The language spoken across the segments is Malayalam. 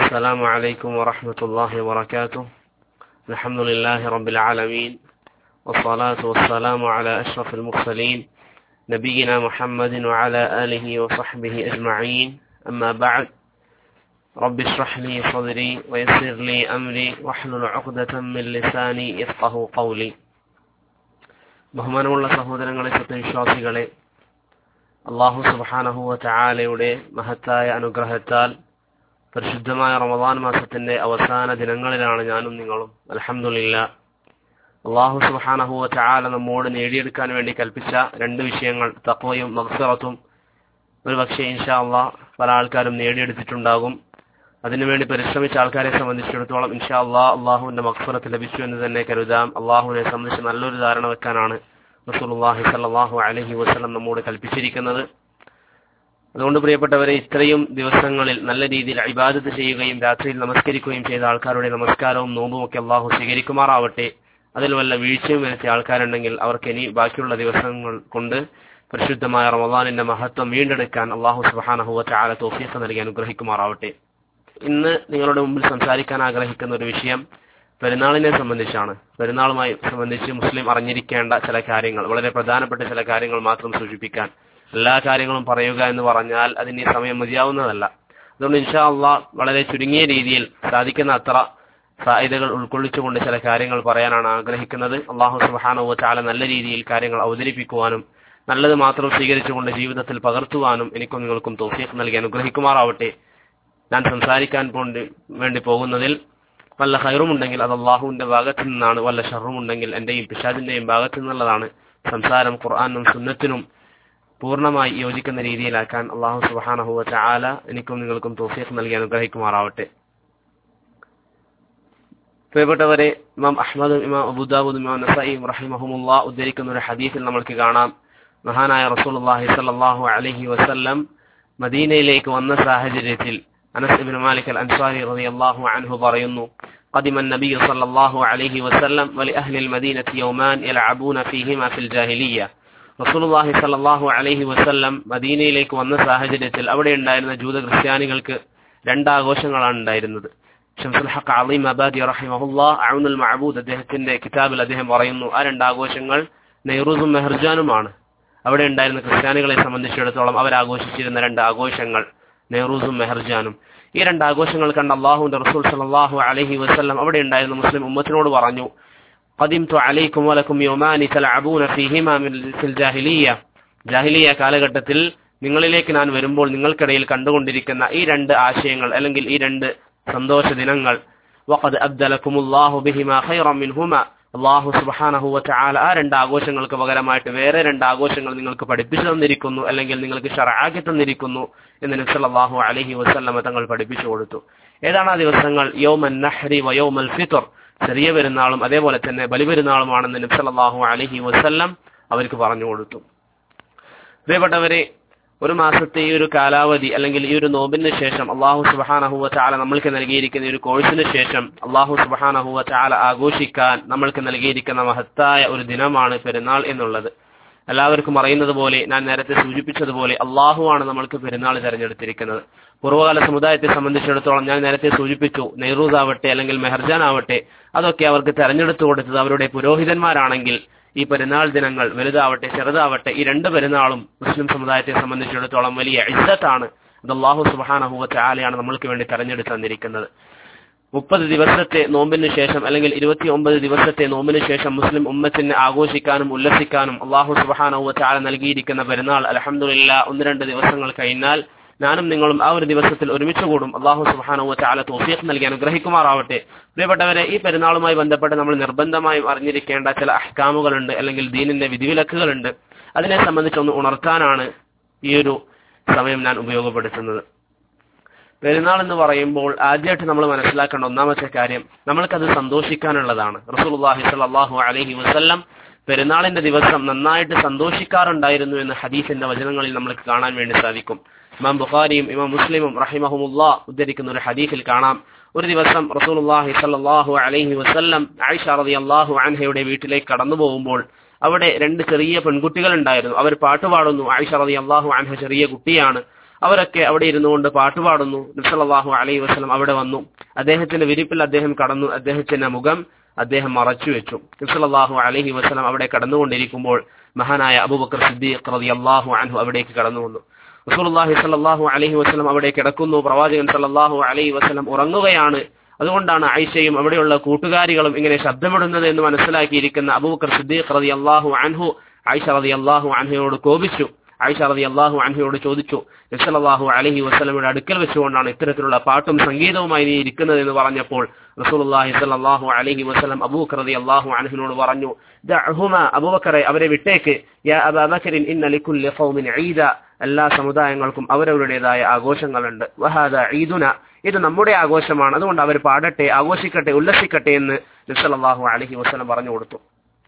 السلام عليكم ورحمة الله وبركاته الحمد لله رب العالمين والصلاة والسلام على أشرف المرسلين نبينا محمد وعلى آله وصحبه أجمعين أما بعد رب اشرح لي صدري ويسر لي أمري واحلل عقدة من لساني يفقه قولي ബഹുമാനമുള്ള സഹോദരങ്ങളെ സത്യവിശ്വാസികളെ അള്ളാഹു സുബാനഹുവ ചായാലയുടെ മഹത്തായ അനുഗ്രഹത്താൽ പരിശുദ്ധമായ റമദാൻ മാസത്തിന്റെ അവസാന ദിനങ്ങളിലാണ് ഞാനും നിങ്ങളും അലഹമുല്ല അള്ളാഹു സുബാനഹുവ ചായാല നമ്മോട് നേടിയെടുക്കാൻ വേണ്ടി കൽപ്പിച്ച രണ്ട് വിഷയങ്ങൾ തക്വയും മക്സറത്തും ഒരു പക്ഷേ ഇൻഷാ അള്ളാഹ് പല ആൾക്കാരും നേടിയെടുത്തിട്ടുണ്ടാകും അതിനുവേണ്ടി പരിശ്രമിച്ച ആൾക്കാരെ സംബന്ധിച്ചിടത്തോളം ഇൻഷാ അള്ളാഹ് അള്ളാഹുവിന്റെ മക്ഫറത്ത് ലഭിച്ചു എന്ന് തന്നെ കരുതാം അള്ളാഹുവിനെ സംബന്ധിച്ച് നല്ലൊരു ധാരണ വെക്കാനാണ് റസൂലുള്ളാഹി സല്ലല്ലാഹു അലൈഹി വസല്ലം നമ്മോട് കൽപ്പിച്ചിരിക്കുന്നത് അതുകൊണ്ട് പ്രിയപ്പെട്ടവരെ ഇത്രയും ദിവസങ്ങളിൽ നല്ല രീതിയിൽ ഇബാദത്ത് ചെയ്യുകയും രാത്രിയിൽ നമസ്കരിക്കുകയും ചെയ്ത ആൾക്കാരുടെ നമസ്കാരവും നോമ്പും ഒക്കെ അള്ളാഹു സ്വീകരിക്കുമാറാവട്ടെ അതിൽ വല്ല വീഴ്ചയും വരുത്തിയ ആൾക്കാരുണ്ടെങ്കിൽ അവർക്ക് ഇനി ബാക്കിയുള്ള ദിവസങ്ങൾ കൊണ്ട് പരിശുദ്ധമായ റമദാനിന്റെ മഹത്വം വീണ്ടെടുക്കാൻ അള്ളാഹു സുബാനഹുവ ചാല തോഫീഖ് നൽകി അനുഗ്രഹിക്കുമാറാവട്ടെ ഇന്ന് നിങ്ങളുടെ മുമ്പിൽ സംസാരിക്കാൻ ആഗ്രഹിക്കുന്ന ഒരു വിഷയം പെരുന്നാളിനെ സംബന്ധിച്ചാണ് പെരുന്നാളുമായി സംബന്ധിച്ച് മുസ്ലിം അറിഞ്ഞിരിക്കേണ്ട ചില കാര്യങ്ങൾ വളരെ പ്രധാനപ്പെട്ട ചില കാര്യങ്ങൾ മാത്രം സൂചിപ്പിക്കാൻ എല്ലാ കാര്യങ്ങളും പറയുക എന്ന് പറഞ്ഞാൽ അതിന് ഈ സമയം മതിയാവുന്നതല്ല അതുകൊണ്ട് ഇൻഷാ അള്ളാഹ് വളരെ ചുരുങ്ങിയ രീതിയിൽ സാധിക്കുന്ന അത്ര സാധ്യതകൾ ഉൾക്കൊള്ളിച്ചുകൊണ്ട് ചില കാര്യങ്ങൾ പറയാനാണ് ആഗ്രഹിക്കുന്നത് അള്ളാഹു സുബാനോ ചാല നല്ല രീതിയിൽ കാര്യങ്ങൾ അവതരിപ്പിക്കുവാനും നല്ലത് മാത്രം സ്വീകരിച്ചുകൊണ്ട് ജീവിതത്തിൽ പകർത്തുവാനും എനിക്കും നിങ്ങൾക്കും തോഫീഖ് നൽകി അനുഗ്രഹിക്കുമാറാവട്ടെ ഞാൻ സംസാരിക്കാൻ പോണ്ടി വേണ്ടി പോകുന്നതിൽ വല്ല ഹൈറുമുണ്ടെങ്കിൽ അത് അള്ളാഹുവിന്റെ ഭാഗത്തു നിന്നാണ് വല്ല ഷറുമുണ്ടെങ്കിൽ എന്റെയും പിശാദിന്റെയും ഭാഗത്തു നിന്നുള്ളതാണ് സംസാരം ഖുർആാനും സുന്നത്തിനും പൂർണ്ണമായി യോജിക്കുന്ന രീതിയിലാക്കാൻ അള്ളാഹു സുബാനഹുവ ചാല എനിക്കും നിങ്ങൾക്കും തോഫീഖ് നൽകി അനുഗ്രഹിക്കുമാറാവട്ടെ പ്രിയപ്പെട്ടവരെ ഇമാം അഹമ്മദും ഇമാം അബുദാബുദും ഇമാം നസൈം റഹിമഹുമുള്ള ഉദ്ധരിക്കുന്ന ഒരു ഹദീസിൽ നമ്മൾക്ക് കാണാം മഹാനായ റസൂലുള്ളാഹി സ്വല്ലല്ലാഹു അലൈഹി വസല്ലം മദീനയിലേക്ക് വന്ന സാഹചര്യത്തിൽ അനസ് ഇബ്നു മാലിക് അൽ അൻസാരി റളിയല്ലാഹു അൻഹു പറയുന്നു قدم النبي صلى الله عليه وسلم ولأهل المدينة يومان يلعبون فيهما في الجاهلية റസൂലുള്ളാഹി സ്വല്ലല്ലാഹു അലൈഹി വസല്ലം മദീനയിലേക്ക് വന്ന സാഹചര്യത്തിൽ അവിടെ ഉണ്ടായിരുന്ന ജൂത ക്രിസ്ത്യാനികൾക്ക് രണ്ട് ആഘോഷങ്ങളാണ് ഉണ്ടായിരുന്നത് ഷംസുൽ ഹഖ് അലീം അബാദി റഹിമഹുല്ലാ അഊനുൽ മഅബൂദ് അദ്ദേഹത്തിന്റെ കിതാബിൽ അദ്ദേഹം പറയുന്നു ആ രണ്ട് ആഘോഷങ്ങൾ നെയ്റൂസും മെഹർജാനുമാണ് അവിടെ ഉണ്ടായിരുന്ന ക്രിസ്ത്യാനികളെ സംബന്ധിച്ചിടത്തോളം അവർ ആഘോഷിച്ചിരുന്ന രണ്ട് ആഘോഷങ്ങൾ നെഹ്റൂസും മെഹർജാനും ഈ രണ്ട് ആഘോഷങ്ങൾ കണ്ട അള്ളാഹുന്റെ റസൂൽ സലാഹു അലഹി വസ്ലം അവിടെ ഉണ്ടായിരുന്ന മുസ്ലിം ഉമ്മത്തിനോട് പറഞ്ഞു قدمت عليكم ولكم يومان تلعبون فيهما من في الجاهلية ജാഹിലിയ കാലഘട്ടത്തിൽ നിങ്ങളിലേക്ക് ഞാൻ വരുമ്പോൾ നിങ്ങൾക്കിടയിൽ കണ്ടുകൊണ്ടിരിക്കുന്ന ഈ രണ്ട് ആശയങ്ങൾ അല്ലെങ്കിൽ ഈ രണ്ട് സന്തോഷ ദിനങ്ങൾ وقد أبدلكم الله بهما خيرا منهما അള്ളാഹു സുബാനഹു വച്ചാൽ ആ രണ്ട് ആഘോഷങ്ങൾക്ക് പകരമായിട്ട് വേറെ രണ്ട് ആഘോഷങ്ങൾ നിങ്ങൾക്ക് പഠിപ്പിച്ചു തന്നിരിക്കുന്നു അല്ലെങ്കിൽ നിങ്ങൾക്ക് ഷറാക്കി തന്നിരിക്കുന്നു എന്ന് നബ്സല്ലാഹു അലഹി വസ്ല്ലമ തങ്ങൾ പഠിപ്പിച്ചു കൊടുത്തു ഏതാണ് ആ ദിവസങ്ങൾ യോമൻ നഹ്രി വയോമൽ ഫിത്തർ ചെറിയ പെരുന്നാളും അതേപോലെ തന്നെ ബലിപെരുന്നാളുമാണെന്ന് നബ്സല്ലാഹു അലഹി വസ്ല്ലം അവർക്ക് പറഞ്ഞു കൊടുത്തു പ്രിയപ്പെട്ടവരെ ഒരു മാസത്തെ ഈ ഒരു കാലാവധി അല്ലെങ്കിൽ ഈ ഒരു നോമ്പിന് ശേഷം അള്ളാഹു സുബാനഹുവ ചാല നമ്മൾക്ക് നൽകിയിരിക്കുന്ന ഒരു കോഴ്സിന് ശേഷം അള്ളാഹു സുബാനഹുവ ചാല ആഘോഷിക്കാൻ നമ്മൾക്ക് നൽകിയിരിക്കുന്ന മഹത്തായ ഒരു ദിനമാണ് പെരുന്നാൾ എന്നുള്ളത് എല്ലാവർക്കും അറിയുന്നത് പോലെ ഞാൻ നേരത്തെ സൂചിപ്പിച്ചതുപോലെ അള്ളാഹുവാണ് നമ്മൾക്ക് പെരുന്നാൾ തെരഞ്ഞെടുത്തിരിക്കുന്നത് പൂർവ്വകാല സമുദായത്തെ സംബന്ധിച്ചിടത്തോളം ഞാൻ നേരത്തെ സൂചിപ്പിച്ചു നെഹ്റൂസ് ആവട്ടെ അല്ലെങ്കിൽ മെഹർജാൻ ആവട്ടെ അതൊക്കെ അവർക്ക് തെരഞ്ഞെടുത്തു കൊടുത്തത് അവരുടെ പുരോഹിതന്മാരാണെങ്കിൽ ഈ പെരുന്നാൾ ദിനങ്ങൾ വലുതാവട്ടെ ചെറുതാവട്ടെ ഈ രണ്ട് പെരുന്നാളും മുസ്ലിം സമുദായത്തെ സംബന്ധിച്ചിടത്തോളം വലിയ ഇജ്ജത്താണ് അത് അള്ളാഹു സുബാനഹുവത്തെ ആലയാണ് നമ്മൾക്ക് വേണ്ടി തെരഞ്ഞെടുത്ത് തന്നിരിക്കുന്നത് മുപ്പത് ദിവസത്തെ നോമ്പിന് ശേഷം അല്ലെങ്കിൽ ഇരുപത്തി ഒമ്പത് ദിവസത്തെ നോമ്പിന് ശേഷം മുസ്ലിം ഉമ്മത്തിന് ആഘോഷിക്കാനും ഉല്ലസിക്കാനും അള്ളാഹു സുബാനഹുവത്തെ ആല നൽകിയിരിക്കുന്ന പെരുന്നാൾ അലഹമുല്ല ഒന്ന് രണ്ട് ദിവസങ്ങൾ കഴിഞ്ഞാൽ ഞാനും നിങ്ങളും ആ ഒരു ദിവസത്തിൽ ഒരുമിച്ച് കൂടും അള്ളാഹു സുബാനു ചാല തോഫീഖ് നൽകി അനുഗ്രഹിക്കുമാറാവട്ടെ പ്രിയപ്പെട്ടവരെ ഈ പെരുന്നാളുമായി ബന്ധപ്പെട്ട് നമ്മൾ നിർബന്ധമായും അറിഞ്ഞിരിക്കേണ്ട ചില അഹ്കാമുകളുണ്ട് അല്ലെങ്കിൽ ദീനിന്റെ വിധിവിലക്കുകളുണ്ട് അതിനെ സംബന്ധിച്ച് ഒന്ന് ഉണർത്താനാണ് ഈ ഒരു സമയം ഞാൻ ഉപയോഗപ്പെടുത്തുന്നത് പെരുന്നാൾ എന്ന് പറയുമ്പോൾ ആദ്യമായിട്ട് നമ്മൾ മനസ്സിലാക്കേണ്ട ഒന്നാമത്തെ കാര്യം നമ്മൾക്കത് സന്തോഷിക്കാനുള്ളതാണ് റസൂലുള്ളാഹി സ്വല്ലല്ലാഹു അലൈഹി വസല്ലം പെരുന്നാളിന്റെ ദിവസം നന്നായിട്ട് സന്തോഷിക്കാറുണ്ടായിരുന്നു എന്ന് ഹദീസിന്റെ വചനങ്ങളിൽ നമുക്ക് കാണാൻ വേണ്ടി സാധിക്കും ഇമാം ബുഖാരിയും ഇമാം മുസ്ലിമും റഹിമഹുമുല്ല ഉദ്ധരിക്കുന്ന ഒരു ഹദീസിൽ കാണാം ഒരു ദിവസം റസൂലുള്ളാഹി സ്വല്ലല്ലാഹു അലൈഹി വസല്ലം ആയിഷ റളിയല്ലാഹു അൻഹയുടെ വീട്ടിലേക്ക് കടന്നു പോകുമ്പോൾ അവിടെ രണ്ട് ചെറിയ പെൺകുട്ടികൾ ഉണ്ടായിരുന്നു അവർ പാട്ടുപാടുന്നു ആയിഷ റളിയല്ലാഹു അൻഹ ചെറിയ കുട്ടിയാണ് അവരൊക്കെ അവിടെ ഇരുന്നുകൊണ്ട് പാട്ടുപാടുന്നു നബ്സല്ലാഹു അലൈഹി വസ്ലം അവിടെ വന്നു അദ്ദേഹത്തിന്റെ വിരിപ്പിൽ അദ്ദേഹം കടന്നു അദ്ദേഹത്തിന്റെ മുഖം അദ്ദേഹം മറച്ചു വെച്ചു നബ്സല്ലാഹു അലൈഹി വസ്ലം അവിടെ കടന്നുകൊണ്ടിരിക്കുമ്പോൾ മഹാനായ അബൂബക്കർ സിദ്ദീഖ് റളിയല്ലാഹു അൻഹു അവിടേക്ക് കടന്നു വന്നു റസൂലുള്ളാഹി സ്വല്ലല്ലാഹു അലൈഹി വസല്ലം അവിടെ കിടക്കുന്നു പ്രവാചകൻ സല്ലല്ലാഹു അലൈഹി വസല്ലം ഉറങ്ങുകയാണ് അതുകൊണ്ടാണ് ആയിഷയും അവിടെയുള്ള കൂട്ടുകാരികളും ഇങ്ങനെ ശബ്ദമിടുന്നത് എന്ന് മനസ്സിലാക്കിയിരിക്കുന്ന അബൂബക്കർ സിദ്ദീഖ് റളിയല്ലാഹു അൻഹു ആയിഷ റളിയല്ലാഹു അൻഹയോട് കോപിച്ചു ആയിഷ റളിയല്ലാഹു അൻഹയോട് ചോദിച്ചു നബ്സല്ലാഹു അലൈഹി വസല്ലമയുടെ അടുക്കൽ വെച്ചുകൊണ്ടാണ് ഇത്തരത്തിലുള്ള പാട്ടും സംഗീതവുമായി നീ ഇരിക്കുന്നത് എന്ന് പറഞ്ഞപ്പോൾ റസൂലുള്ളാഹി സ്വല്ലല്ലാഹു അലൈഹി വസല്ലം അബൂബക്കർ റളിയല്ലാഹു അൻഹുവിനോട് പറഞ്ഞു ദഅഹുമ അബൂബക്കറെ അവരെ വിട്ടേക്ക് യാ അബാബക്കറിൻ ഇന്ന ലികുല്ലി ഖൗമിൻ ഈദ എല്ലാ സമുദായങ്ങൾക്കും അവരവരുടേതായ ആഘോഷങ്ങളുണ്ട് വഹാദ ഈദുന ഇത് നമ്മുടെ ആഘോഷമാണ് അതുകൊണ്ട് അവർ പാടട്ടെ ആഘോഷിക്കട്ടെ ഉല്ലസിക്കട്ടെ എന്ന് നബ്സല്ലാഹു അലഹി വസ്ലം പറഞ്ഞു കൊടുത്തു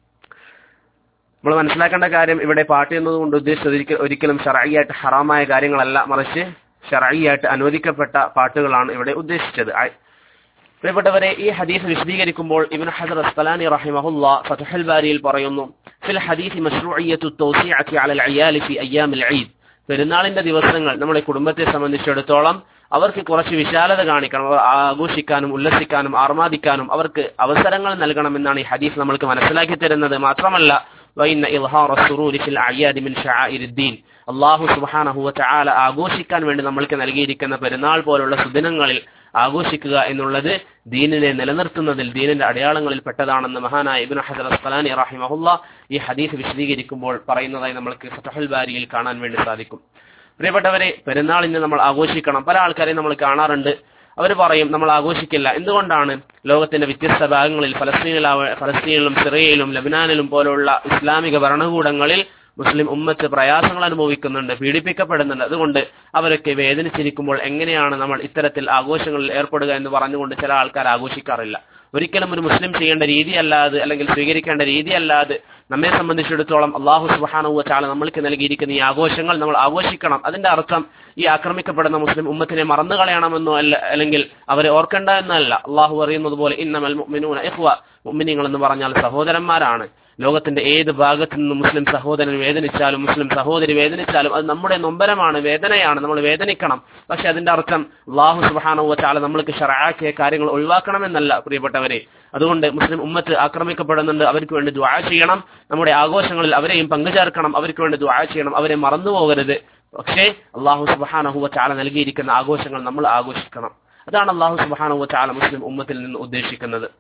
നമ്മൾ മനസ്സിലാക്കേണ്ട കാര്യം ഇവിടെ പാട്ട് എന്നതുകൊണ്ട് ഉദ്ദേശിച്ചത് ഒരിക്കൽ- ഒരിക്കലും ഷറായിയായിട്ട് ഹറാമായ കാര്യങ്ങളല്ല മറിച്ച് ഷറായിയായിട്ട് അനുവദിക്കപ്പെട്ട പാട്ടുകളാണ് ഇവിടെ ഉദ്ദേശിച്ചത് ആ- പ്രിയപ്പെട്ടവരെ ഈ ഹദീസ് വിശദീകരിക്കുമ്പോൾ ഇബ്നു ഹജർ അസ്കലാനി റഹിമഹുല്ല ഫതഹുൽ ബാരിയിൽ പറയുന്നു ഫിൽ ഹദീസ് മശ്റൂഇയ്യത്തു തൗസിഅത്തി അലൽ അയാലി ഫി അയ്യാമിൽ ഈദ് പെരുന്നാളിന്റെ ദിവസങ്ങൾ നമ്മുടെ കുടുംബത്തെ സംബന്ധിച്ചിടത്തോളം അവർക്ക് കുറച്ച് വിശാലത കാണിക്കണം അവർ ആഘോഷിക്കാനും ഉല്ലസിക്കാനും ആർമാദിക്കാനും അവർക്ക് അവസരങ്ങൾ നൽകണമെന്നാണ് ഈ ഹദീസ് നമ്മൾക്ക് മനസ്സിലാക്കി തരുന്നത് മാത്രമല്ല വൈന്ന ഇൽഹാർ സുറൂരി ഫിൽ അയ്യാദി മിൻ ഷആഇരുദ്ദീൻ അല്ലാഹു സുബ്ഹാനഹു വതആല ആഘോഷിക്കാൻ വേണ്ടി നമ്മൾക്ക് നൽകിയിരിക്കുന്ന പെരുന്നാൾ പോലുള്ള സുദിനങ്ങളിൽ ആഘോഷിക്കുക എന്നുള്ളത് ദീനിനെ നിലനിർത്തുന്നതിൽ ദീനിന്റെ അടയാളങ്ങളിൽ പെട്ടതാണെന്ന് മഹാനായ ഇബ്നു ഹജർ അസ്കലാനി റഹിമഹുല്ല ഈ ഹദീസ് വിശദീകരിക്കുമ്പോൾ പറയുന്നതായി നമ്മൾക്ക് ഫതഹുൽ ബാരിയിൽ കാണാൻ വേണ്ടി സാധിക്കും പ്രിയപ്പെട്ടവരെ പെരുന്നാളിന് നമ്മൾ ആഘോഷിക്കണം പല ആൾക്കാരെയും നമ്മൾ കാണാറുണ്ട് അവർ പറയും നമ്മൾ ആഘോഷിക്കില്ല എന്തുകൊണ്ടാണ് ലോകത്തിന്റെ വ്യത്യസ്ത ഭാഗങ്ങളിൽ ഫലസ്തീനിലാവ ഫലസ്തീനിലും സിറിയയിലും ലബനാനിലും പോലുള്ള ഇസ്ലാമിക ഭരണകൂടങ്ങളിൽ മുസ്ലിം ഉമ്മത്ത് പ്രയാസങ്ങൾ അനുഭവിക്കുന്നുണ്ട് പീഡിപ്പിക്കപ്പെടുന്നുണ്ട് അതുകൊണ്ട് അവരൊക്കെ വേദനിച്ചിരിക്കുമ്പോൾ എങ്ങനെയാണ് നമ്മൾ ഇത്തരത്തിൽ ആഘോഷങ്ങളിൽ ഏർപ്പെടുക എന്ന് പറഞ്ഞുകൊണ്ട് ചില ആൾക്കാർ ആഘോഷിക്കാറില്ല ഒരിക്കലും ഒരു മുസ്ലിം ചെയ്യേണ്ട രീതിയല്ലാതെ അല്ലെങ്കിൽ സ്വീകരിക്കേണ്ട രീതിയല്ലാതെ നമ്മെ സംബന്ധിച്ചിടത്തോളം അള്ളാഹു സുബാനുവ ചാല നമ്മൾക്ക് നൽകിയിരിക്കുന്ന ഈ ആഘോഷങ്ങൾ നമ്മൾ ആഘോഷിക്കണം അതിന്റെ അർത്ഥം ഈ ആക്രമിക്കപ്പെടുന്ന മുസ്ലിം ഉമ്മത്തിനെ മറന്നു കളയണമെന്നോ അല്ല അല്ലെങ്കിൽ അവരെ ഓർക്കണ്ട എന്നല്ല അള്ളാഹു പറയുന്നത് പോലെ ഇന്നമൽ മുഅ്മിനൂന ഇഖ്വ മുഅ്മിനീങ്ങൾ എന്ന് പറഞ്ഞാൽ സഹോദരന്മാരാണ് ലോകത്തിന്റെ ഏത് ഭാഗത്തു നിന്ന് മുസ്ലിം സഹോദരൻ വേദനിച്ചാലും മുസ്ലിം സഹോദരി വേദനിച്ചാലും അത് നമ്മുടെ നൊമ്പരമാണ് വേദനയാണ് നമ്മൾ വേദനിക്കണം പക്ഷെ അതിന്റെ അർത്ഥം അള്ളാഹു സുബാനുവ ചാല നമ്മൾക്ക് ഷറാക്കിയ കാര്യങ്ങൾ ഒഴിവാക്കണമെന്നല്ല പ്രിയപ്പെട്ടവരെ അതുകൊണ്ട് മുസ്ലിം ഉമ്മത്ത് ആക്രമിക്കപ്പെടുന്നുണ്ട് അവർക്ക് വേണ്ടി ദ്വാ ചെയ്യണം നമ്മുടെ ആഘോഷങ്ങളിൽ അവരെയും പങ്കുചേർക്കണം അവർക്ക് വേണ്ടി ദ്വാ ചെയ്യണം അവരെ മറന്നു പോകരുത് പക്ഷേ അള്ളാഹു സുബാനഹുവ ചാല നൽകിയിരിക്കുന്ന ആഘോഷങ്ങൾ നമ്മൾ ആഘോഷിക്കണം അതാണ് അള്ളാഹു സുബാനഹുവ ചാല മുസ്ലിം ഉമ്മത്തിൽ നിന്ന് ഉദ്ദേശിക്കുന്നത്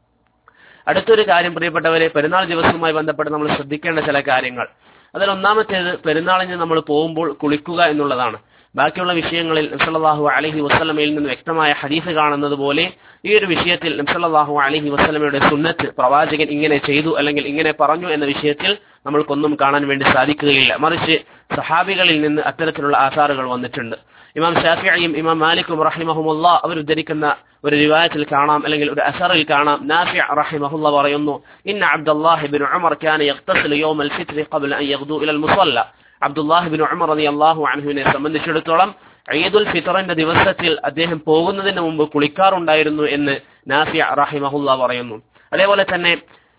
അടുത്തൊരു കാര്യം പ്രിയപ്പെട്ടവരെ പെരുന്നാൾ ദിവസവുമായി ബന്ധപ്പെട്ട് നമ്മൾ ശ്രദ്ധിക്കേണ്ട ചില കാര്യങ്ങൾ അതിൽ ഒന്നാമത്തേത് പെരുന്നാളിന് നമ്മൾ പോകുമ്പോൾ കുളിക്കുക എന്നുള്ളതാണ് ബാക്കിയുള്ള വിഷയങ്ങളിൽ നബ്സല്ലാഹു അലഹി വസ്ലമയിൽ നിന്ന് വ്യക്തമായ ഹദീസ് കാണുന്നത് പോലെ ഈ ഒരു വിഷയത്തിൽ നബ്സല്ലാഹു അലഹി വസ്ലമയുടെ സുന്നത്ത് പ്രവാചകൻ ഇങ്ങനെ ചെയ്തു അല്ലെങ്കിൽ ഇങ്ങനെ പറഞ്ഞു എന്ന വിഷയത്തിൽ നമ്മൾക്കൊന്നും കാണാൻ വേണ്ടി സാധിക്കുകയില്ല മറിച്ച് സഹാബികളിൽ നിന്ന് അത്തരത്തിലുള്ള ആധാറുകൾ വന്നിട്ടുണ്ട് ഇമാം ഷാഫിയും ഇമാം മാലിക്കും റഹിമഹുമുല്ല അവർ ഉദ്ധരിക്കുന്ന ഒരു റിവായത്തിൽ കാണാം അല്ലെങ്കിൽ ഒരു അസറിൽ കാണാം നാഫി റഹിമഹുല്ല പറയുന്നു ഇന്ന അബ്ദുല്ലാഹി ബിൻ ഉമർ കാന യഗ്തസിലു യൗമൽ ഫിത്രി ഖബ്ല അൻ യഗ്ദു ഇലൽ മുസല്ല അബ്ദുല്ലാഹി ബിൻ ഉമർ റളിയല്ലാഹു അൻഹുവിനെ സംബന്ധിച്ചിടത്തോളം ഈദുൽ ഫിത്തറിന്റെ ദിവസത്തിൽ അദ്ദേഹം പോകുന്നതിന് മുമ്പ് കുളിക്കാറുണ്ടായിരുന്നു എന്ന് നാഫി റഹിമഹുല്ല പറയുന്നു അതേപോലെ തന്നെ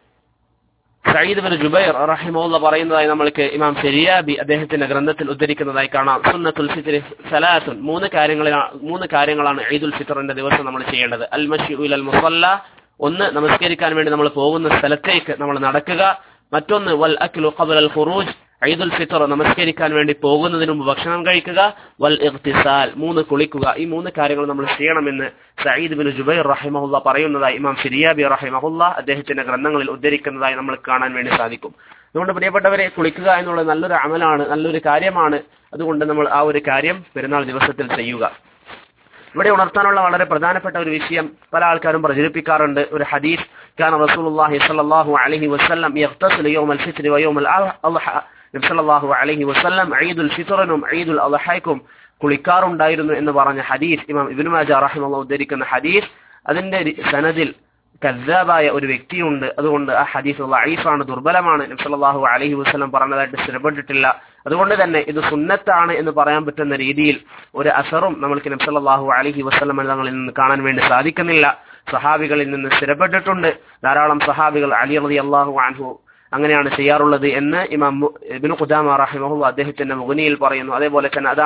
സയ്യിദ് ബിൻ ജുബൈർ റഹിമുള്ള പറയുന്നതായി നമ്മൾക്ക് ഇമാം ശരിയാബി അദ്ദേഹത്തിന്റെ ഗ്രന്ഥത്തിൽ ഉദ്ധരിക്കുന്നതായി കാണാം സുന്നത്തുൽ ഫിത്രി സലാത്തുൻ മൂന്ന് കാര്യങ്ങളാണ് മൂന്ന് കാര്യങ്ങളാണ് ഈദുൽ ഫിത്തറിന്റെ ദിവസം നമ്മൾ ചെയ്യേണ്ടത് അൽ മഷ്യു ഇലൽ മുസല്ല ഒന്ന് നമസ്കരിക്കാൻ വേണ്ടി നമ്മൾ പോകുന്ന സ്ഥലത്തേക്ക് നമ്മൾ നടക്കുക മറ്റൊന്ന് വൽ അക്ലു ഖബൽ അൽ ഖുറൂജ് ഈദുൽ ഫിത്തർ നമസ്കരിക്കാൻ വേണ്ടി പോകുന്നതിന് മുമ്പ് ഭക്ഷണം കഴിക്കുക വൽ ഇഗ്തിസാൽ മൂന്ന് കുളിക്കുക ഈ മൂന്ന് കാര്യങ്ങൾ നമ്മൾ ചെയ്യണമെന്ന് സയ്യിദ് ബിൻ ജുബൈർ റഹിമഹുല്ല പറയുന്നതായി ഇമാം ഫിരിയാബി റഹിമഹുല്ല അദ്ദേഹത്തിന്റെ ഗ്രന്ഥങ്ങളിൽ ഉദ്ധരിക്കുന്നതായി നമ്മൾ കാണാൻ വേണ്ടി സാധിക്കും അതുകൊണ്ട് പ്രിയപ്പെട്ടവരെ കുളിക്കുക എന്നുള്ളത് നല്ലൊരു അമലാണ് നല്ലൊരു കാര്യമാണ് അതുകൊണ്ട് നമ്മൾ ആ ഒരു കാര്യം പെരുന്നാൾ ദിവസത്തിൽ ചെയ്യുക ഇവിടെ ഉണർത്താനുള്ള വളരെ പ്രധാനപ്പെട്ട ഒരു വിഷയം പല ആൾക്കാരും പ്രചരിപ്പിക്കാറുണ്ട് ഒരു ഹദീസ് كان رسول الله صلى الله عليه وسلم يغتسل يوم الفطر ويوم الأضحى നബി സല്ലല്ലാഹു അലൈഹി വസല്ലം ഈദുൽ ഫിത്റിനും ഈദുൽ അദ്ഹയ്ക്കും കുളിക്കാറുണ്ടായിരുന്നു എന്ന് പറഞ്ഞ ഹദീസ് ഇമാം ഇബ്നു മാജ റഹിമഹുല്ലാഹു ഉദ്ധരിക്കുന്ന ഹദീസ് അതിന്റെ സനദിൽ കദ്ദാബായ ഒരു വ്യക്തിയുണ്ട് അതുകൊണ്ട് ആ ഹദീസ് ലഈഫാണ് ദുർബലമാണ് നബി സല്ലല്ലാഹു അലൈഹി വസല്ലം പറഞ്ഞതായിട്ട് സ്ഥിരപ്പെട്ടിട്ടില്ല അതുകൊണ്ട് തന്നെ ഇത് സുന്നത്താണ് എന്ന് പറയാൻ പറ്റുന്ന രീതിയിൽ ഒരു അസറും നമ്മൾക്ക് നബി സല്ലല്ലാഹു അലൈഹി വസല്ലം തങ്ങളിൽ നിന്ന് കാണാൻ വേണ്ടി സാധിക്കുന്നില്ല സഹാബികളിൽ നിന്ന് സ്ഥിരപ്പെട്ടിട്ടുണ്ട് ധാരാളം സഹാബികൾ അലി റളിയല്ലാഹു അൻഹു അങ്ങനെയാണ് ചെയ്യാറുള്ളത് എന്ന് ഇമാം ഇബിന് ഖുദാമ റഹിമഹു അദ്ദേഹത്തിന്റെ മുഗനിയിൽ പറയുന്നു അതേപോലെ തന്നെ അതാണ്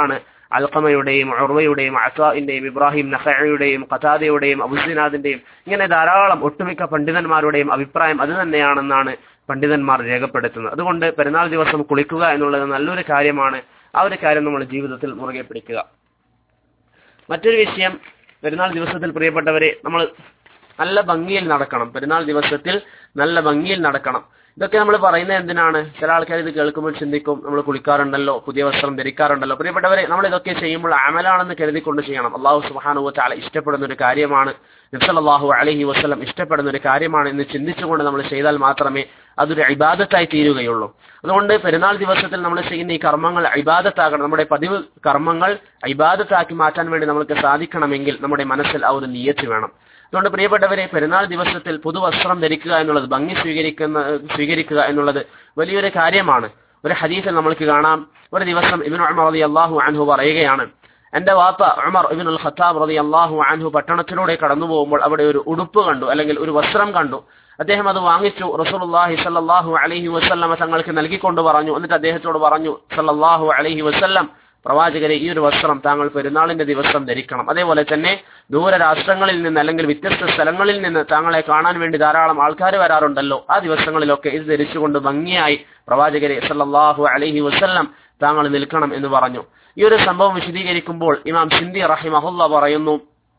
അൽഖമയുടെയും ഉർവയുടെയും അസാഇന്റെയും ഇബ്രാഹിം നഖയുടെയും ഖതാദയുടെയും അബുസിനാദിന്റെയും ഇങ്ങനെ ധാരാളം ഒട്ടുമിക്ക പണ്ഡിതന്മാരുടെയും അഭിപ്രായം അത് തന്നെയാണെന്നാണ് പണ്ഡിതന്മാർ രേഖപ്പെടുത്തുന്നത് അതുകൊണ്ട് പെരുന്നാൾ ദിവസം കുളിക്കുക എന്നുള്ളത് നല്ലൊരു കാര്യമാണ് ആ ഒരു കാര്യം നമ്മൾ ജീവിതത്തിൽ മുറുകെ പിടിക്കുക മറ്റൊരു വിഷയം പെരുന്നാൾ ദിവസത്തിൽ പ്രിയപ്പെട്ടവരെ നമ്മൾ നല്ല ഭംഗിയിൽ നടക്കണം പെരുന്നാൾ ദിവസത്തിൽ നല്ല ഭംഗിയിൽ നടക്കണം ഇതൊക്കെ നമ്മൾ പറയുന്നത് എന്തിനാണ് ചില ആൾക്കാർ ഇത് കേൾക്കുമ്പോൾ ചിന്തിക്കും നമ്മൾ കുളിക്കാറുണ്ടല്ലോ പുതിയ വസ്ത്രം ധരിക്കാറുണ്ടല്ലോ പ്രിയപ്പെട്ടവരെ നമ്മൾ ഇതൊക്കെ ചെയ്യുമ്പോൾ അമലാണെന്ന് കരുതിക്കൊണ്ട് ചെയ്യണം അള്ളാഹു സുബാനു ചാല ഇഷ്ടപ്പെടുന്ന ഒരു കാര്യമാണ് നിഫ്സലാഹു അലഹി വസ്ലം ഇഷ്ടപ്പെടുന്ന ഒരു കാര്യമാണ് എന്ന് ചിന്തിച്ചുകൊണ്ട് നമ്മൾ ചെയ്താൽ മാത്രമേ അതൊരു ഇബാദത്തായി തീരുകയുള്ളൂ അതുകൊണ്ട് പെരുന്നാൾ ദിവസത്തിൽ നമ്മൾ ചെയ്യുന്ന ഈ കർമ്മങ്ങൾ ഇബാദത്താകണം നമ്മുടെ പതിവ് കർമ്മങ്ങൾ ഇബാദത്താക്കി മാറ്റാൻ വേണ്ടി നമുക്ക് സാധിക്കണമെങ്കിൽ നമ്മുടെ മനസ്സിൽ ആ ഒരു നീയത്ത് വേണം അതുകൊണ്ട് പ്രിയപ്പെട്ടവരെ പെരുന്നാൾ ദിവസത്തിൽ പുതുവസ്ത്രം ധരിക്കുക എന്നുള്ളത് ഭംഗി സ്വീകരിക്കുന്ന സ്വീകരിക്കുക എന്നുള്ളത് വലിയൊരു കാര്യമാണ് ഒരു ഹദീസിൽ നമ്മൾക്ക് കാണാം ഒരു ദിവസം ഇബിൻ ഉമർ റതി അള്ളാഹു അൻഹു പറയുകയാണ് എന്റെ വാപ്പ ഉമർ ഇബിൻ ഉൽ ഖത്താബ് റതി അള്ളാഹു അൻഹു പട്ടണത്തിലൂടെ കടന്നു പോകുമ്പോൾ അവിടെ ഒരു ഉടുപ്പ് കണ്ടു അല്ലെങ്കിൽ ഒരു വസ്ത്രം കണ്ടു അദ്ദേഹം അത് വാങ്ങിച്ചു റസൂലുള്ളാഹി സല്ലല്ലാഹു അലൈഹി വസല്ലമ തങ്ങൾക്ക് നൽകിക്കൊണ്ട് പറഞ്ഞു എന്നിട്ട് അദ്ദേഹത്തോട് പറഞ്ഞു സല്ലല്ലാഹു അലൈഹി വസല്ലം പ്രവാചകരെ ഈ ഒരു വസ്ത്രം താങ്കൾ പെരുന്നാളിന്റെ ദിവസം ധരിക്കണം അതേപോലെ തന്നെ ദൂര രാഷ്ട്രങ്ങളിൽ നിന്ന് അല്ലെങ്കിൽ വ്യത്യസ്ത സ്ഥലങ്ങളിൽ നിന്ന് താങ്കളെ കാണാൻ വേണ്ടി ധാരാളം ആൾക്കാർ വരാറുണ്ടല്ലോ ആ ദിവസങ്ങളിലൊക്കെ ഇത് ധരിച്ചുകൊണ്ട് ഭംഗിയായി പ്രവാചകരെ സല്ലല്ലാഹു അലൈഹി വസല്ലം താങ്കൾ നിൽക്കണം എന്ന് പറഞ്ഞു ഈ ഒരു സംഭവം വിശദീകരിക്കുമ്പോൾ ഇമാം സിന്ദി റഹിമഹുല്ല പറയുന്നു